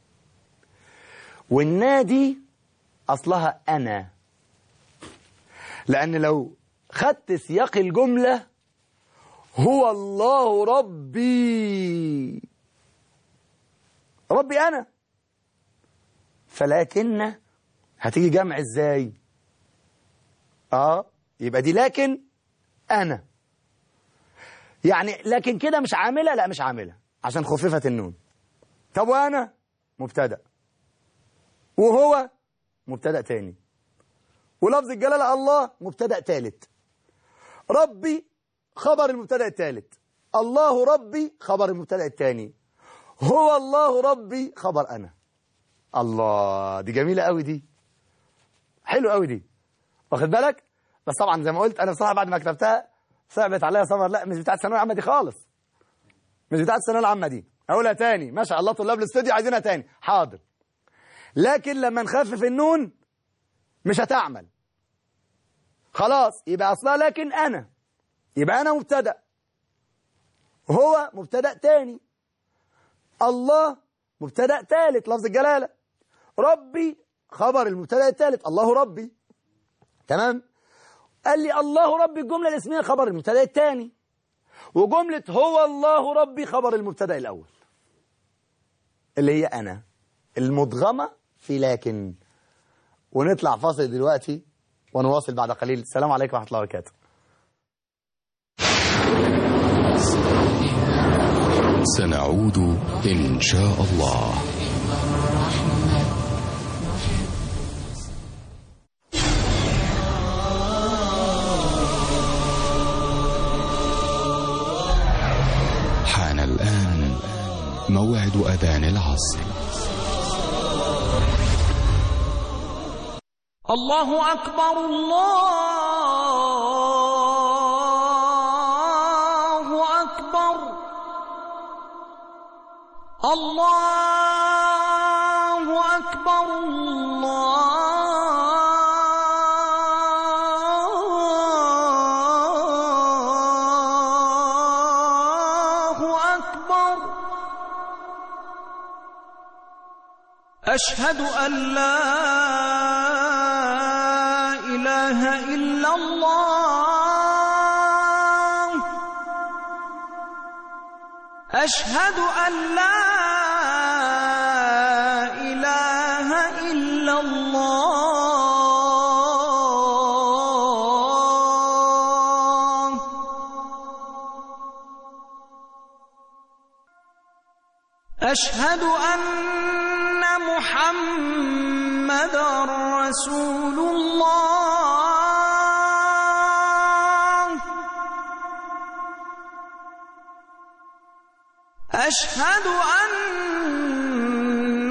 والنادي أصلها أنا لأن لو خدت سياق الجملة هو الله ربي ربي أنا فلكن هتيجي جمع ازاي اه يبقى دي لكن أنا يعني لكن كده مش عاملة لا مش عاملة عشان خففت النون طب وأنا مبتدأ وهو مبتدأ تاني ولفظ الجلالة الله مبتدأ تالت ربي خبر المبتدأ التالت الله ربي خبر المبتدأ التاني هو الله ربي خبر أنا الله دي جميلة قوي دي حلو قوي دي واخد بالك بس طبعا زي ما قلت أنا بصراحة بعد ما كتبتها صعبت عليا سمر لا مش بتاعت الثانوية العامة دي خالص مش بتاعت الثانوية العامة دي أقولها تاني ما شاء الله طلاب الاستوديو عايزينها تاني حاضر لكن لما نخفف النون مش هتعمل خلاص يبقى أصلها لكن أنا يبقى أنا مبتدأ هو مبتدأ تاني الله مبتدأ تالت لفظ الجلالة ربي خبر المبتدأ التالت الله ربي تمام قال لي الله ربي الجملة الاسمية خبر المبتدأ التاني وجملة هو الله ربي خبر المبتدأ الأول اللي هي أنا المدغمة في لكن ونطلع فاصل دلوقتي ونواصل بعد قليل السلام عليكم ورحمة الله وبركاته سنعود إن شاء الله حان الآن موعد أذان العصر الله أكبر الله أكبر الله أكبر الله أكبر أشهد أن لا إله إلا الله أشهد أن لا إله إلا الله أشهد أن محمد رسول الله أشهد أن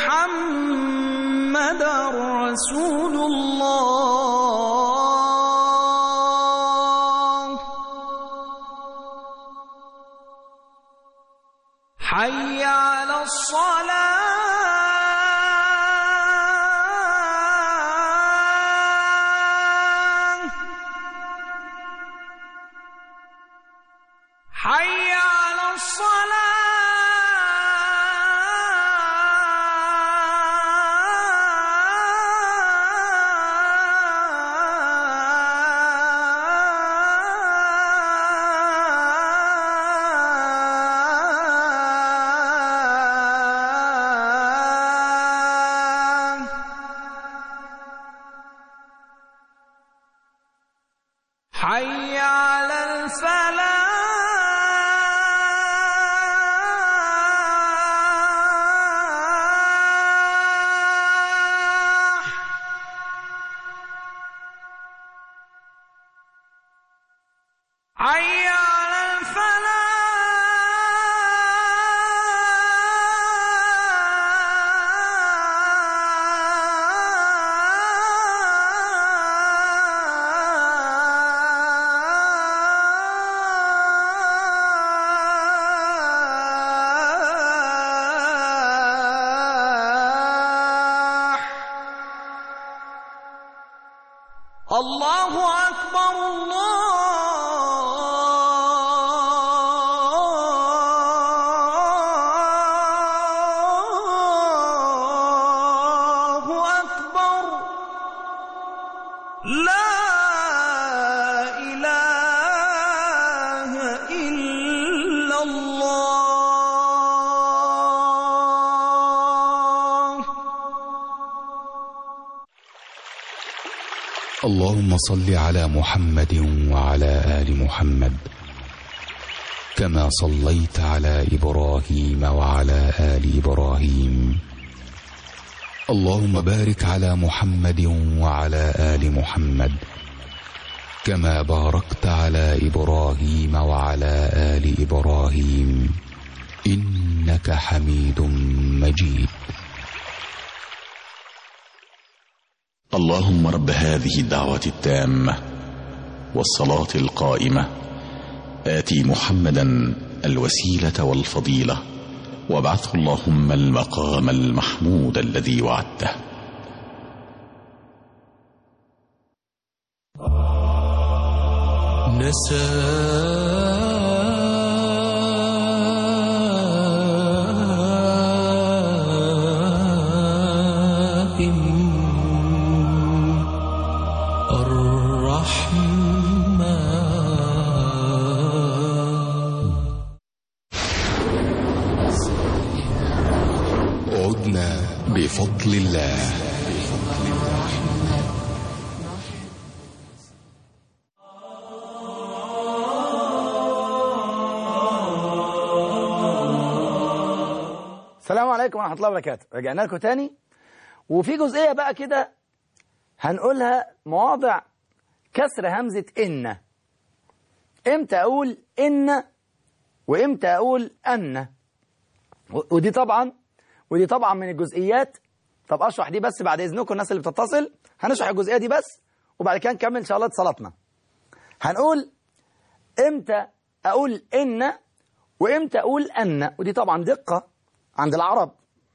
محمد رسول الله حي على الصلاة حي على الصلاة الله أكبر الله أكبر لا إله إلا الله اللهم صل على محمد وعلى آل محمد كما صليت على إبراهيم وعلى آل إبراهيم اللهم بارك على محمد وعلى آل محمد كما باركت على إبراهيم وعلى آل إبراهيم إنك حميد مجيد اللهم رب هذه الدعوة التامة والصلاة القائمة آتي محمدا الوسيلة والفضيلة وابعثه اللهم المقام المحمود الذي وعدته عدنا بفضل الله السلام عليكم ورحمة الله وبركاته رجعنا لكم تاني وفي جزئية بقى كده هنقولها مواضع كسر همزة إن إمتى أقول إن وإمتى أقول أن و- ودي طبعا ودي طبعا من الجزئيات طب أشرح دي بس بعد إذنكم الناس اللي بتتصل هنشرح الجزئية دي بس وبعد كده نكمل إن شاء الله صلاتنا هنقول إمتى أقول إن وإمتى أقول أن ودي طبعا دقة عند العرب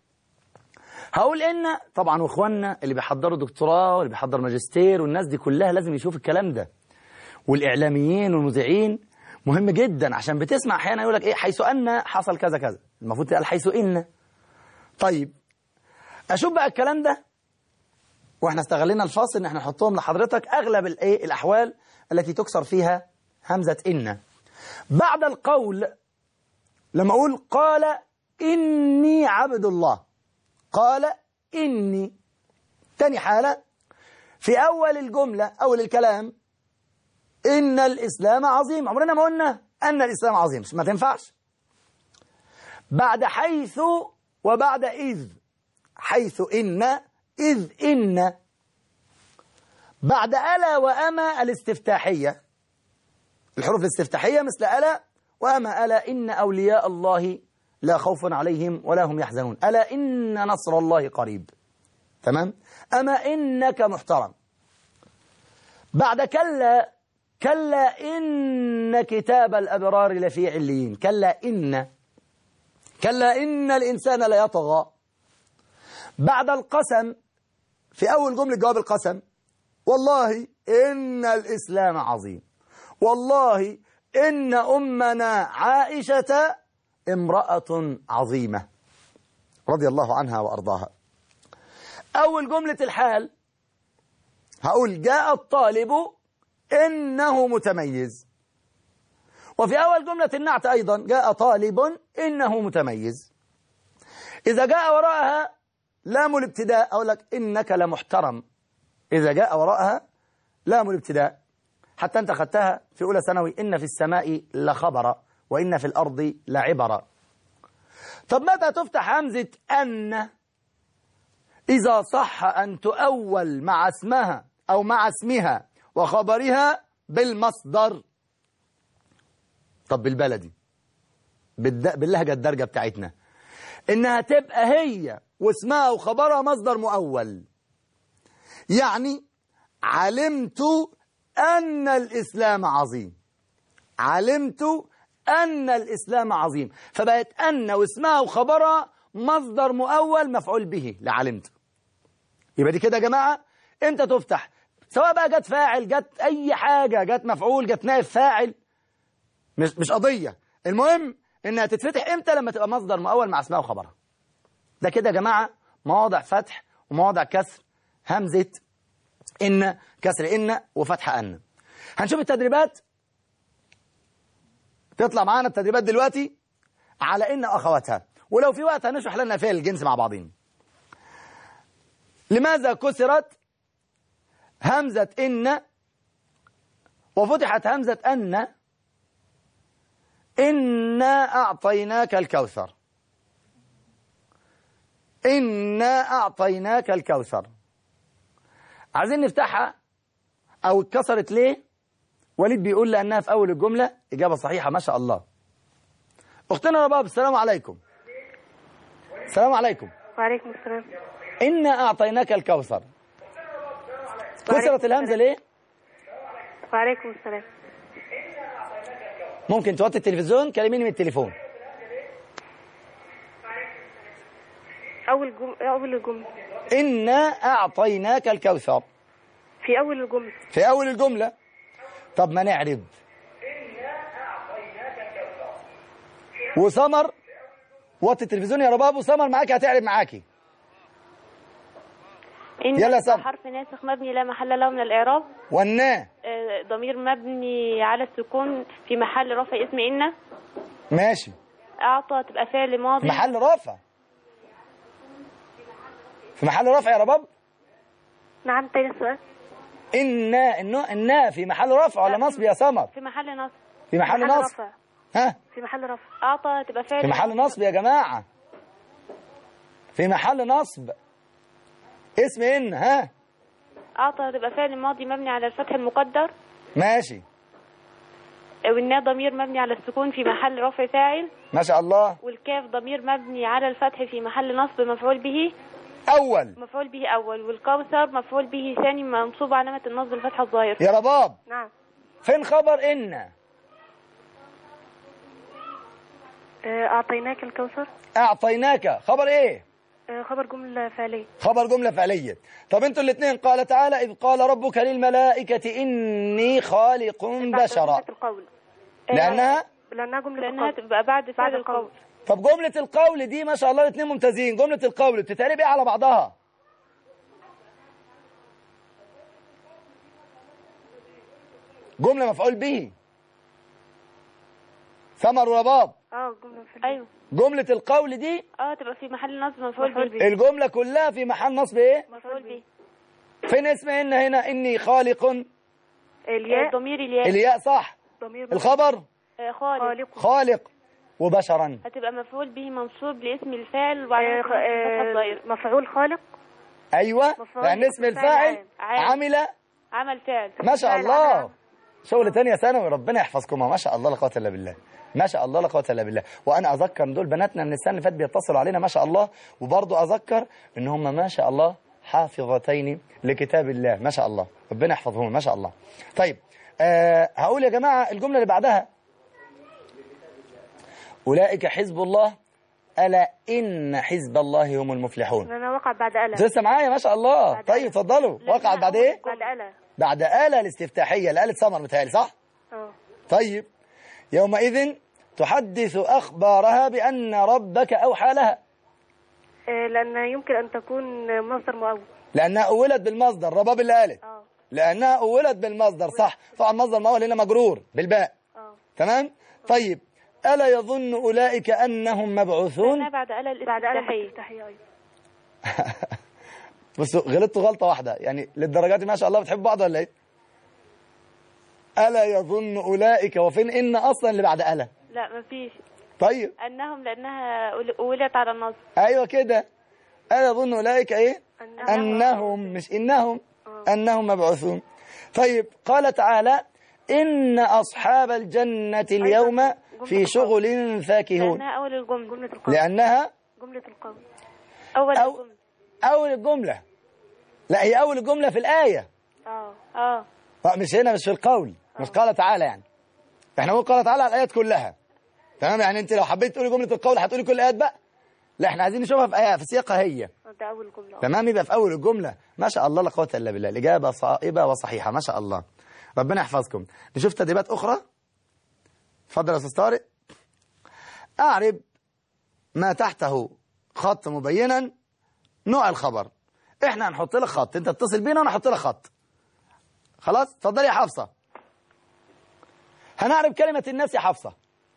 هقول ان طبعا واخواننا اللي بيحضروا دكتوراه واللي بيحضر ماجستير والناس دي كلها لازم يشوف الكلام ده والاعلاميين والمذيعين مهم جدا عشان بتسمع احيانا يقول لك ايه حيث ان حصل كذا كذا المفروض تقال حيث ان طيب اشوف بقى الكلام ده واحنا استغلينا الفاصل ان احنا نحطهم لحضرتك اغلب الايه الاحوال التي تكسر فيها همزه ان بعد القول لما اقول قال إني عبد الله قال إني تاني حالة في أول الجملة أول الكلام إن الإسلام عظيم عمرنا ما قلنا أن الإسلام عظيم ما تنفعش بعد حيث وبعد إذ حيث إن إذ إن بعد ألا وأما الاستفتاحية الحروف الاستفتاحية مثل ألا وأما ألا إن أولياء الله لا خوف عليهم ولا هم يحزنون ألا إن نصر الله قريب تمام أما إنك محترم بعد كلا كلا إن كتاب الأبرار لفي عليين كلا إن كلا إن الإنسان ليطغى بعد القسم في أول جملة جواب القسم والله إن الإسلام عظيم والله إن أمنا عائشة امرأة عظيمة رضي الله عنها وأرضاها أول جملة الحال هقول جاء الطالب إنه متميز وفي أول جملة النعت أيضا جاء طالب إنه متميز إذا جاء وراءها لام الابتداء أقول لك إنك لمحترم إذا جاء وراءها لام الابتداء حتى أنت خدتها في أولى ثانوي إن في السماء لخبر وإن في الأرض لعبر طب متى تفتح همزة أن إذا صح أن تؤول مع اسمها أو مع اسمها وخبرها بالمصدر طب بالبلدي بالد... باللهجة الدرجة بتاعتنا إنها تبقى هي واسمها وخبرها مصدر مؤول يعني علمت أن الإسلام عظيم علمت أن الإسلام عظيم فبقت أن واسمها وخبرها مصدر مؤول مفعول به لعلمت يبقى دي كده يا جماعة امتى تفتح سواء بقى جت فاعل جت اي حاجه جت مفعول جت نائب فاعل مش مش قضيه المهم انها تتفتح امتى لما تبقى مصدر مؤول مع اسمها وخبرها ده كده يا جماعه مواضع فتح ومواضع كسر همزه ان كسر ان وفتح ان هنشوف التدريبات تطلع معانا التدريبات دلوقتي على ان اخواتها ولو في وقت هنشرح لنا فعل الجنس مع بعضين لماذا كسرت همزة إن وفتحت همزة أن إنا أعطيناك الكوثر إنا أعطيناك الكوثر عايزين نفتحها أو اتكسرت ليه وليد بيقول لأنها في أول الجملة إجابة صحيحة ما شاء الله أختنا رباب السلام عليكم السلام عليكم وعليكم السلام إنا أعطيناك الكوثر كسرت الهمزة ليه وعليكم السلام ممكن توطي التلفزيون كلميني من التليفون أول جم... أول الجملة إنا أعطيناك الكوثر في أول الجملة في أول الجملة طب ما نعرب وسمر وطي التلفزيون يا رباب وسمر معاكي هتعرب معاكي إن يلا يا سام. حرف ناسخ مبني لا محل له من الإعراب والنا آه، ضمير مبني على السكون في محل رفع اسم إن ماشي أعطى تبقى فعل في ماضي محل رفع في محل رفع يا رباب نعم تاني السؤال إنا إنه إنا في محل رفع ولا نصب يا سمر في محل نصب في محل نصب رفع ها في محل رفع أعطى تبقى فعل في محل نصب يا جماعة في محل نصب اسم إن ها أعطى تبقى فعل ماضي مبني على الفتح المقدر ماشي والنا ضمير مبني على السكون في محل رفع فاعل ما شاء الله والكاف ضمير مبني على الفتح في محل نصب مفعول به أول مفعول به أول والكوثر مفعول به ثاني منصوب علامة النصب الفتحة الظاهرة يا رباب نعم فين خبر إن آه، أعطيناك الكوثر أعطيناك خبر إيه آه، خبر جملة فعلية خبر جملة فعلية طب انتوا الاثنين قال تعالى إذ قال ربك للملائكة إني خالق بعد بشرا جملة القول آه، لأنها لأنها جملة لأنها القول تبقى بعد فعل بعد القول القول طب جملة القول دي ما شاء الله الاثنين ممتازين جملة القول بتتقلب ايه على بعضها جملة مفعول به ثمر ورباب اه جملة فعلية أيوه جملة القول دي اه تبقى في محل نصب مفعول مفعول به به. الجملة كلها في محل نصب ايه مفعول به فين اسم إن هنا إني خالق الياء ضمير الياء الياء صح ضمير الخبر آه، خالد خالق خالق وبشرا هتبقى مفعول به منصوب لاسم الفاعل آه، وعلامة خ- النصب الفتحة آه، الظاهرة مفعول خالق ايوه مفعول لان اسم الفاعل عام. عمل عمل فعل ما شاء فعل الله عمل. شغل تانية ثانوي ربنا يحفظكم ما شاء الله لا قوه الا بالله ما شاء الله لا قوه الا بالله وانا اذكر دول بناتنا من السنه اللي فاتت بيتصلوا علينا ما شاء الله وبرضه اذكر ان هم ما شاء الله حافظتين لكتاب الله ما شاء الله ربنا يحفظهم ما شاء الله طيب أه هقول يا جماعه الجمله اللي بعدها اولئك حزب الله الا ان حزب الله هم المفلحون لأنها وقع بعد ألا انتوا لسه معايا ما شاء الله بعد طيب ألف. اتفضلوا وقعت بعد ايه بعد ألا بعد آلة الاستفتاحية الآلة سمر متهيألي صح اه طيب يومئذ تحدث أخبارها بأن ربك أوحى لها آه، لأن يمكن أن تكون مصدر مؤول لأنها أولت بالمصدر رباب اللي قالت اه لأنها أولت بالمصدر صح طبعا مصدر مؤول هنا مجرور بالباء اه تمام طيب ألا يظن أولئك أنهم مبعوثون لأنها بعد ألا بعد ألا الاستفتاحية الافتتاحية أيضا بصوا غلطتوا غلطة واحدة يعني للدرجات دي ما شاء الله بتحبوا بعض ولا ايه ألا يظن أولئك وفين إن أصلا اللي بعد ألا لا مفيش طيب أنهم لأنها أول- أولت على النصب أيوة كده ألا يظن أولئك إيه أنهم- أنهم مش إنهم أنهم مبعوثون طيب قال تعالى إن أصحاب الجنة اليوم في شغل فاكهون لأنها أول الجملة جملة القول لأنها جملة القول أول أو الجملة أول الجملة لا هي أول الجملة في الآية اه اه لا، مش هنا مش في القول مش قال تعالى يعني احنا بنقول قال تعالى على الآيات كلها تمام يعني انت لو حبيت تقولي جملة القول هتقولي كل الآيات بقى لا احنا عايزين نشوفها في آية في سياقها هي ده أول جملة تمام يبقى في اول الجمله ما شاء الله لا قوه الا بالله الاجابه صائبه وصحيحه ما شاء الله ربنا يحفظكم نشوف تدريبات اخرى اتفضل يا استاذ طارق اعرب ما تحته خط مبينا نوع الخبر احنا هنحط لك خط انت تتصل بينا وانا احط لك خط خلاص اتفضلي يا حفصه هنعرب كلمه الناس يا حفصه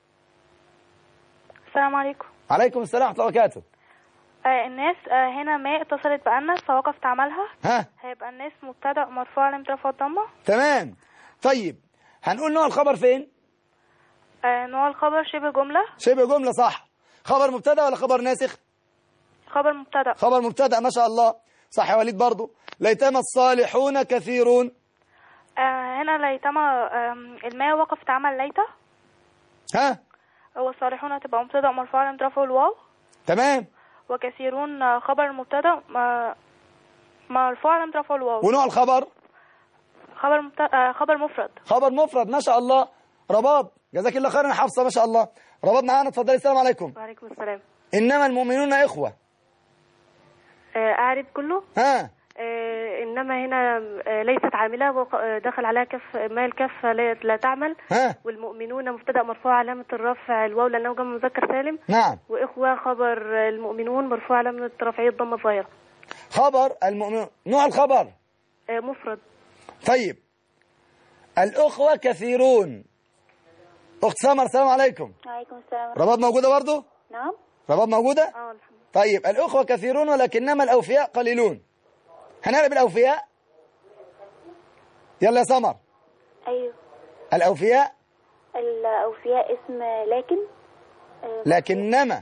السلام عليكم عليكم السلام ورحمه الله وبركاته آه الناس آه هنا ما اتصلت بأنس فوقفت عملها ها هيبقى الناس مبتدأ مرفوع علامة رفع الضمة تمام طيب هنقول نوع الخبر فين آه نوع الخبر شبه جملة شبه جملة صح خبر مبتدا ولا خبر ناسخ خبر مبتدأ خبر مبتدا ما شاء الله صح يا وليد برضو ليتم الصالحون كثيرون آه هنا ليتما آم، الماء وقفت عمل ليت ها والصالحون هتبقى مبتدأ مرفوع علامة رفع الواو تمام وكثيرون آه، خبر مبتدأ ما- مرفوع علامة رفع الواو ونوع الخبر خبر مبتدأ آه خبر مفرد خبر مفرد ما شاء الله رباب جزاك الله خيرا يا حفصه ما شاء الله رباب معانا اتفضلي السلام عليكم وعليكم السلام انما المؤمنون اخوه آه، أعرب كله ها آه، إنما هنا آه، ليست عاملة وق- آه، دخل عليها كف ما الكف لا لا تعمل ها والمؤمنون مبتدأ مرفوع علامة الرفع الواو لأنه جمع مذكر سالم نعم وإخوة خبر آه، المؤمنون مرفوع علامة رفعية ضمة الظاهرة خبر المؤمنون نوع الخبر آه، مفرد طيب الأخوة كثيرون أخت سمر السلام عليكم وعليكم السلام رباب موجودة برضو نعم رباب موجودة اه الحمد طيب الأخوة كثيرون ولكنما الأوفياء قليلون هنقلب الأوفياء يلا يا سمر أيوه الأوفياء الأوفياء اسم لكن آه، لكنما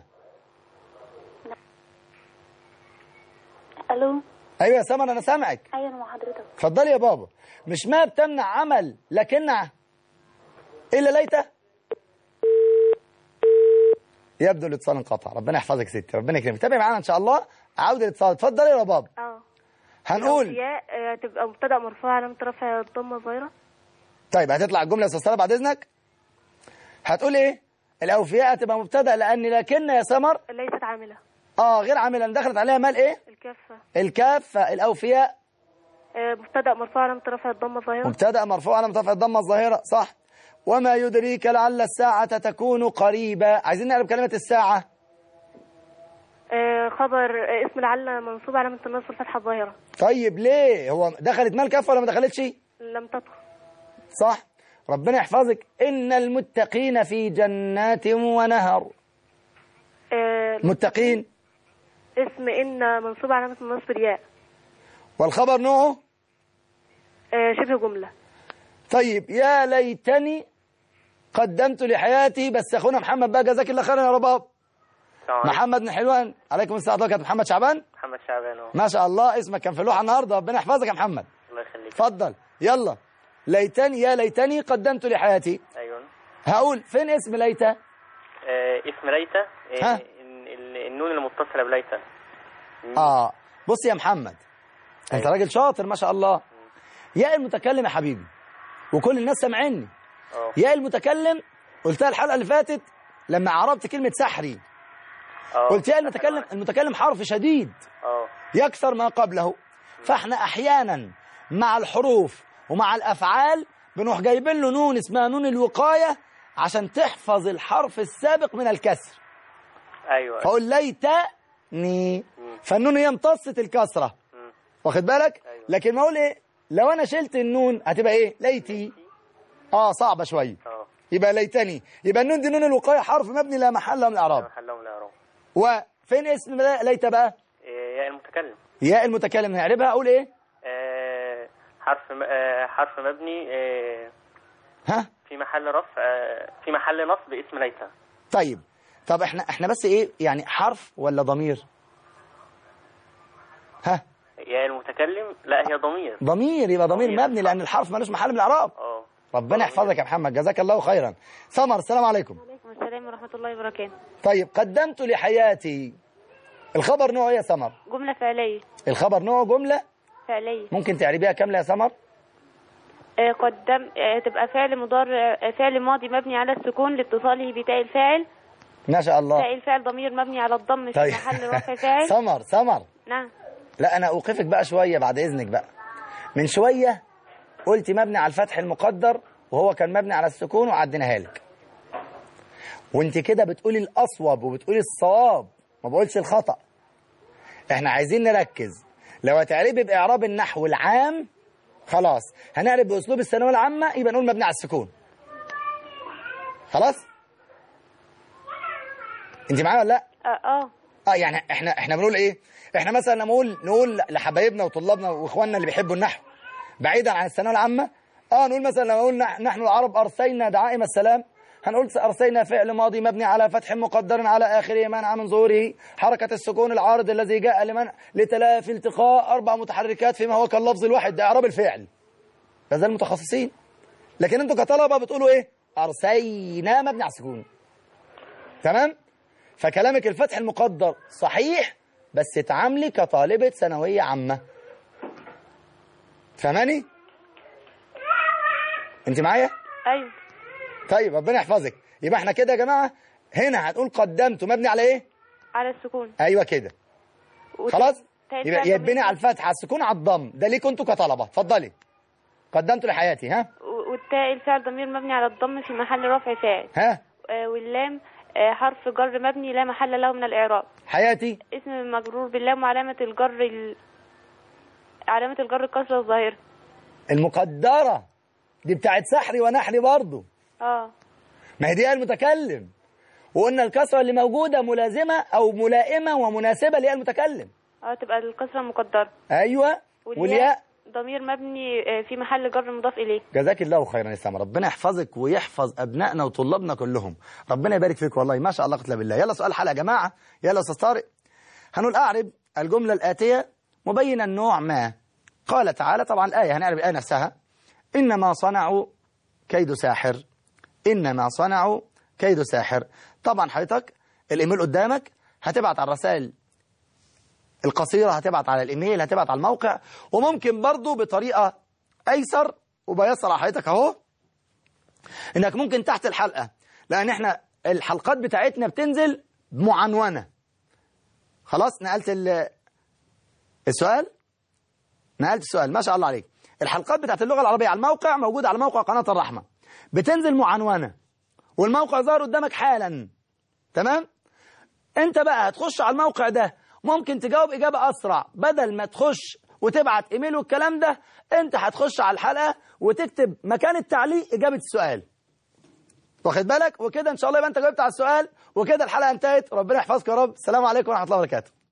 ألو أيوة يا سمر أنا سامعك أيوه أنا مع حضرتك اتفضلي يا بابا مش ما بتمنع عمل لكن إلا ليته يبدو الاتصال انقطع ربنا يحفظك يا ستي ربنا يكرمك تابعي معانا ان شاء الله عودة الاتصال اتفضلي يا رباب اه هنقول الأوفياء آه، تبقى مبتدأ مرفوع علامة رفع الضمة الظاهرة طيب هتطلع الجمله يا استاذ صلاح بعد اذنك هتقول ايه الاوفياء هتبقى مبتدا لان لكن يا سمر ليست عاملة اه غير عاملا دخلت عليها مال ايه الكافة الكافه الاوفياء آه، مبتدأ مرفوع علامة رفع الضمة الظاهرة مبتدا مرفوع على مرتفع الضمه الظاهره صح وما يدريك لعل الساعه تكون قريبا عايزين نعرف كلمه الساعه آه، خبر آه، اسم لعل منصوب علامة النصب الفتحة الظاهرة طيب ليه هو دخلت مال كافه ولا ما دخلتش لم تدخل صح ربنا يحفظك ان المتقين في جنات ونهر آه، متقين اسم إن منصوب علامة النصب الياء والخبر نوعه آه، شبه جملة طيب يا ليتني قدمت لحياتي بس اخونا محمد بقى جزاك الله خيرا يا رباب محمد بن حلوان عليكم السلام ورحمه الله محمد شعبان محمد شعبان اهو ما شاء الله اسمك كان في اللوحه النهارده ربنا يحفظك يا محمد الله يخليك اتفضل يلا ليتني يا ليتني قدمت لحياتي ايوه هقول فين اسم ليته آه اسم ليتى آه ها؟ ال- ال- النون المتصله بليتى اه بص يا محمد انت راجل شاطر ما شاء الله يا المتكلم يا حبيبي وكل الناس سامعيني اه يا المتكلم قلتها الحلقه اللي فاتت لما عربت كلمه سحري اه قلت يا المتكلم المتكلم حرف شديد اه يكثر ما قبله فاحنا احيانا مع الحروف ومع الافعال بنروح جايبين له نون اسمها نون الوقايه عشان تحفظ الحرف السابق من الكسر ايوه فاقول ليتني فالنون هي امتصت الكسره مم. واخد بالك أيوة. لكن ما اقول ايه لو انا شلت النون هتبقى ايه ليتي اه صعبه شويه اه يبقى ليتني يبقى النون دي نون الوقايه حرف مبني لا محل له من الاعراب محلهم الاعراب وفين اسم بقى ليت بقى آه، يا المتكلم ياء المتكلم نعربها اقول ايه آه حرف م... آه حرف مبني آه ها في محل رفع آه في محل نصب اسم ليتى طيب طب احنا احنا بس ايه يعني حرف ولا ضمير ها يا المتكلم لا هي ضمير ضمير يبقى ضمير ضمير. مبني لان الحرف ملوش محل من الاعراب اه ربنا يحفظك يا محمد جزاك الله خيرا سمر السلام عليكم وعليكم السلام ورحمة الله وبركاته طيب قدمت لحياتي الخبر نوعه ايه يا سمر جملة فعلية الخبر نوعه جمله فعلية ممكن تعربيها كامله يا سمر آه، قدم آه، تبقى فعل مضارع آه، فعل ماضي مبني على السكون لاتصاله بتاء الفاعل ما شاء الله تاء الفعل ضمير مبني على الضم في طيب محل رفع فاعل سمر سمر نعم لا انا اوقفك بقى شويه بعد اذنك بقى من شويه قلت مبني على الفتح المقدر وهو كان مبني على السكون وعديناها لك وانت كده بتقولي الاصوب وبتقولي الصواب ما بقولش الخطا احنا عايزين نركز لو هتعربي باعراب النحو العام خلاص هنعرب باسلوب الثانويه العامه يبقى نقول مبني على السكون خلاص انت معايا ولا لا اه اه اه يعني احنا احنا بنقول ايه احنا مثلا لما نقول نقول لحبايبنا وطلابنا واخواننا اللي بيحبوا النحو بعيدا عن الثانويه العامه اه نقول مثلا لما نقول نح- نحن العرب ارسينا دعائم السلام هنقول ارسينا فعل ماضي مبني على فتح مقدر على اخره منع من ظهوره حركه السكون العارض الذي جاء لمنع لتلافي التقاء اربع متحركات فيما هو كاللفظ الواحد ده اعراب الفعل هذا المتخصصين لكن انتوا كطلبه بتقولوا ايه ارسينا مبني على السكون تمام فكلامك الفتح المقدر صحيح بس تعاملي كطالبة ثانوية عامة فهماني؟ انت معايا؟ ايوه طيب ربنا يحفظك يبقى احنا كده يا جماعة هنا هنقول قدمت مبني على ايه؟ على السكون ايوه كده وت- خلاص؟ تاء يبقى الفعل يتبني ضمير- على الفتح على السكون على الضم ده ليكوا انتوا كطلبة اتفضلي قدمت لحياتي ها؟ و- والتاء الفعل ضمير مبني على الضم في محل رفع فاعل ها؟ آه، واللام آه، حرف جر مبني لا محل له من الإعراب حياتي اسم مجرور باللام وعلامة الجر ال... علامة الجر الكسرة الظاهرة المقدرة دي بتاعت سحري ونحلي برضه اه ما هي دي المتكلم وقلنا الكسرة اللي موجودة ملازمة أو ملائمة ومناسبة ليها المتكلم اه تبقى الكسرة مقدرة أيوة والياء ضمير مبني آه، في محل جر مضاف إليه جزاك الله خيرا يا سامة ربنا يحفظك ويحفظ أبنائنا وطلابنا كلهم ربنا يبارك فيك والله ما شاء الله قتل بالله يلا سؤال حلقة يا جماعة يلا يا أستاذ طارق هنقول أعرب الجملة الآتية مبينا نوع ما قال تعالى طبعا الآية هنعرب الآية نفسها إنما صنعوا كيد ساحر إنما صنعوا كيد ساحر طبعا حضرتك الإيميل قدامك هتبعت على الرسائل القصيرة هتبعت على الإيميل هتبعت على الموقع وممكن برضو بطريقة أيسر وبيسر على حضرتك أهو إنك ممكن تحت الحلقة لأن إحنا الحلقات بتاعتنا بتنزل معنونة خلاص نقلت ال- السؤال نقلت السؤال ما شاء الله عليك الحلقات بتاعت اللغة العربية على الموقع موجودة على موقع قناة الرحمة بتنزل معنونة والموقع ظهر قدامك حالا تمام انت بقى هتخش على الموقع ده ممكن تجاوب إجابة أسرع بدل ما تخش وتبعت إيميل والكلام ده انت هتخش على الحلقة وتكتب مكان التعليق إجابة السؤال واخد بالك وكده إن شاء الله يبقى أنت جاوبت على السؤال وكده الحلقة انتهت ربنا يحفظك يا رب السلام عليكم ورحمة الله وبركاته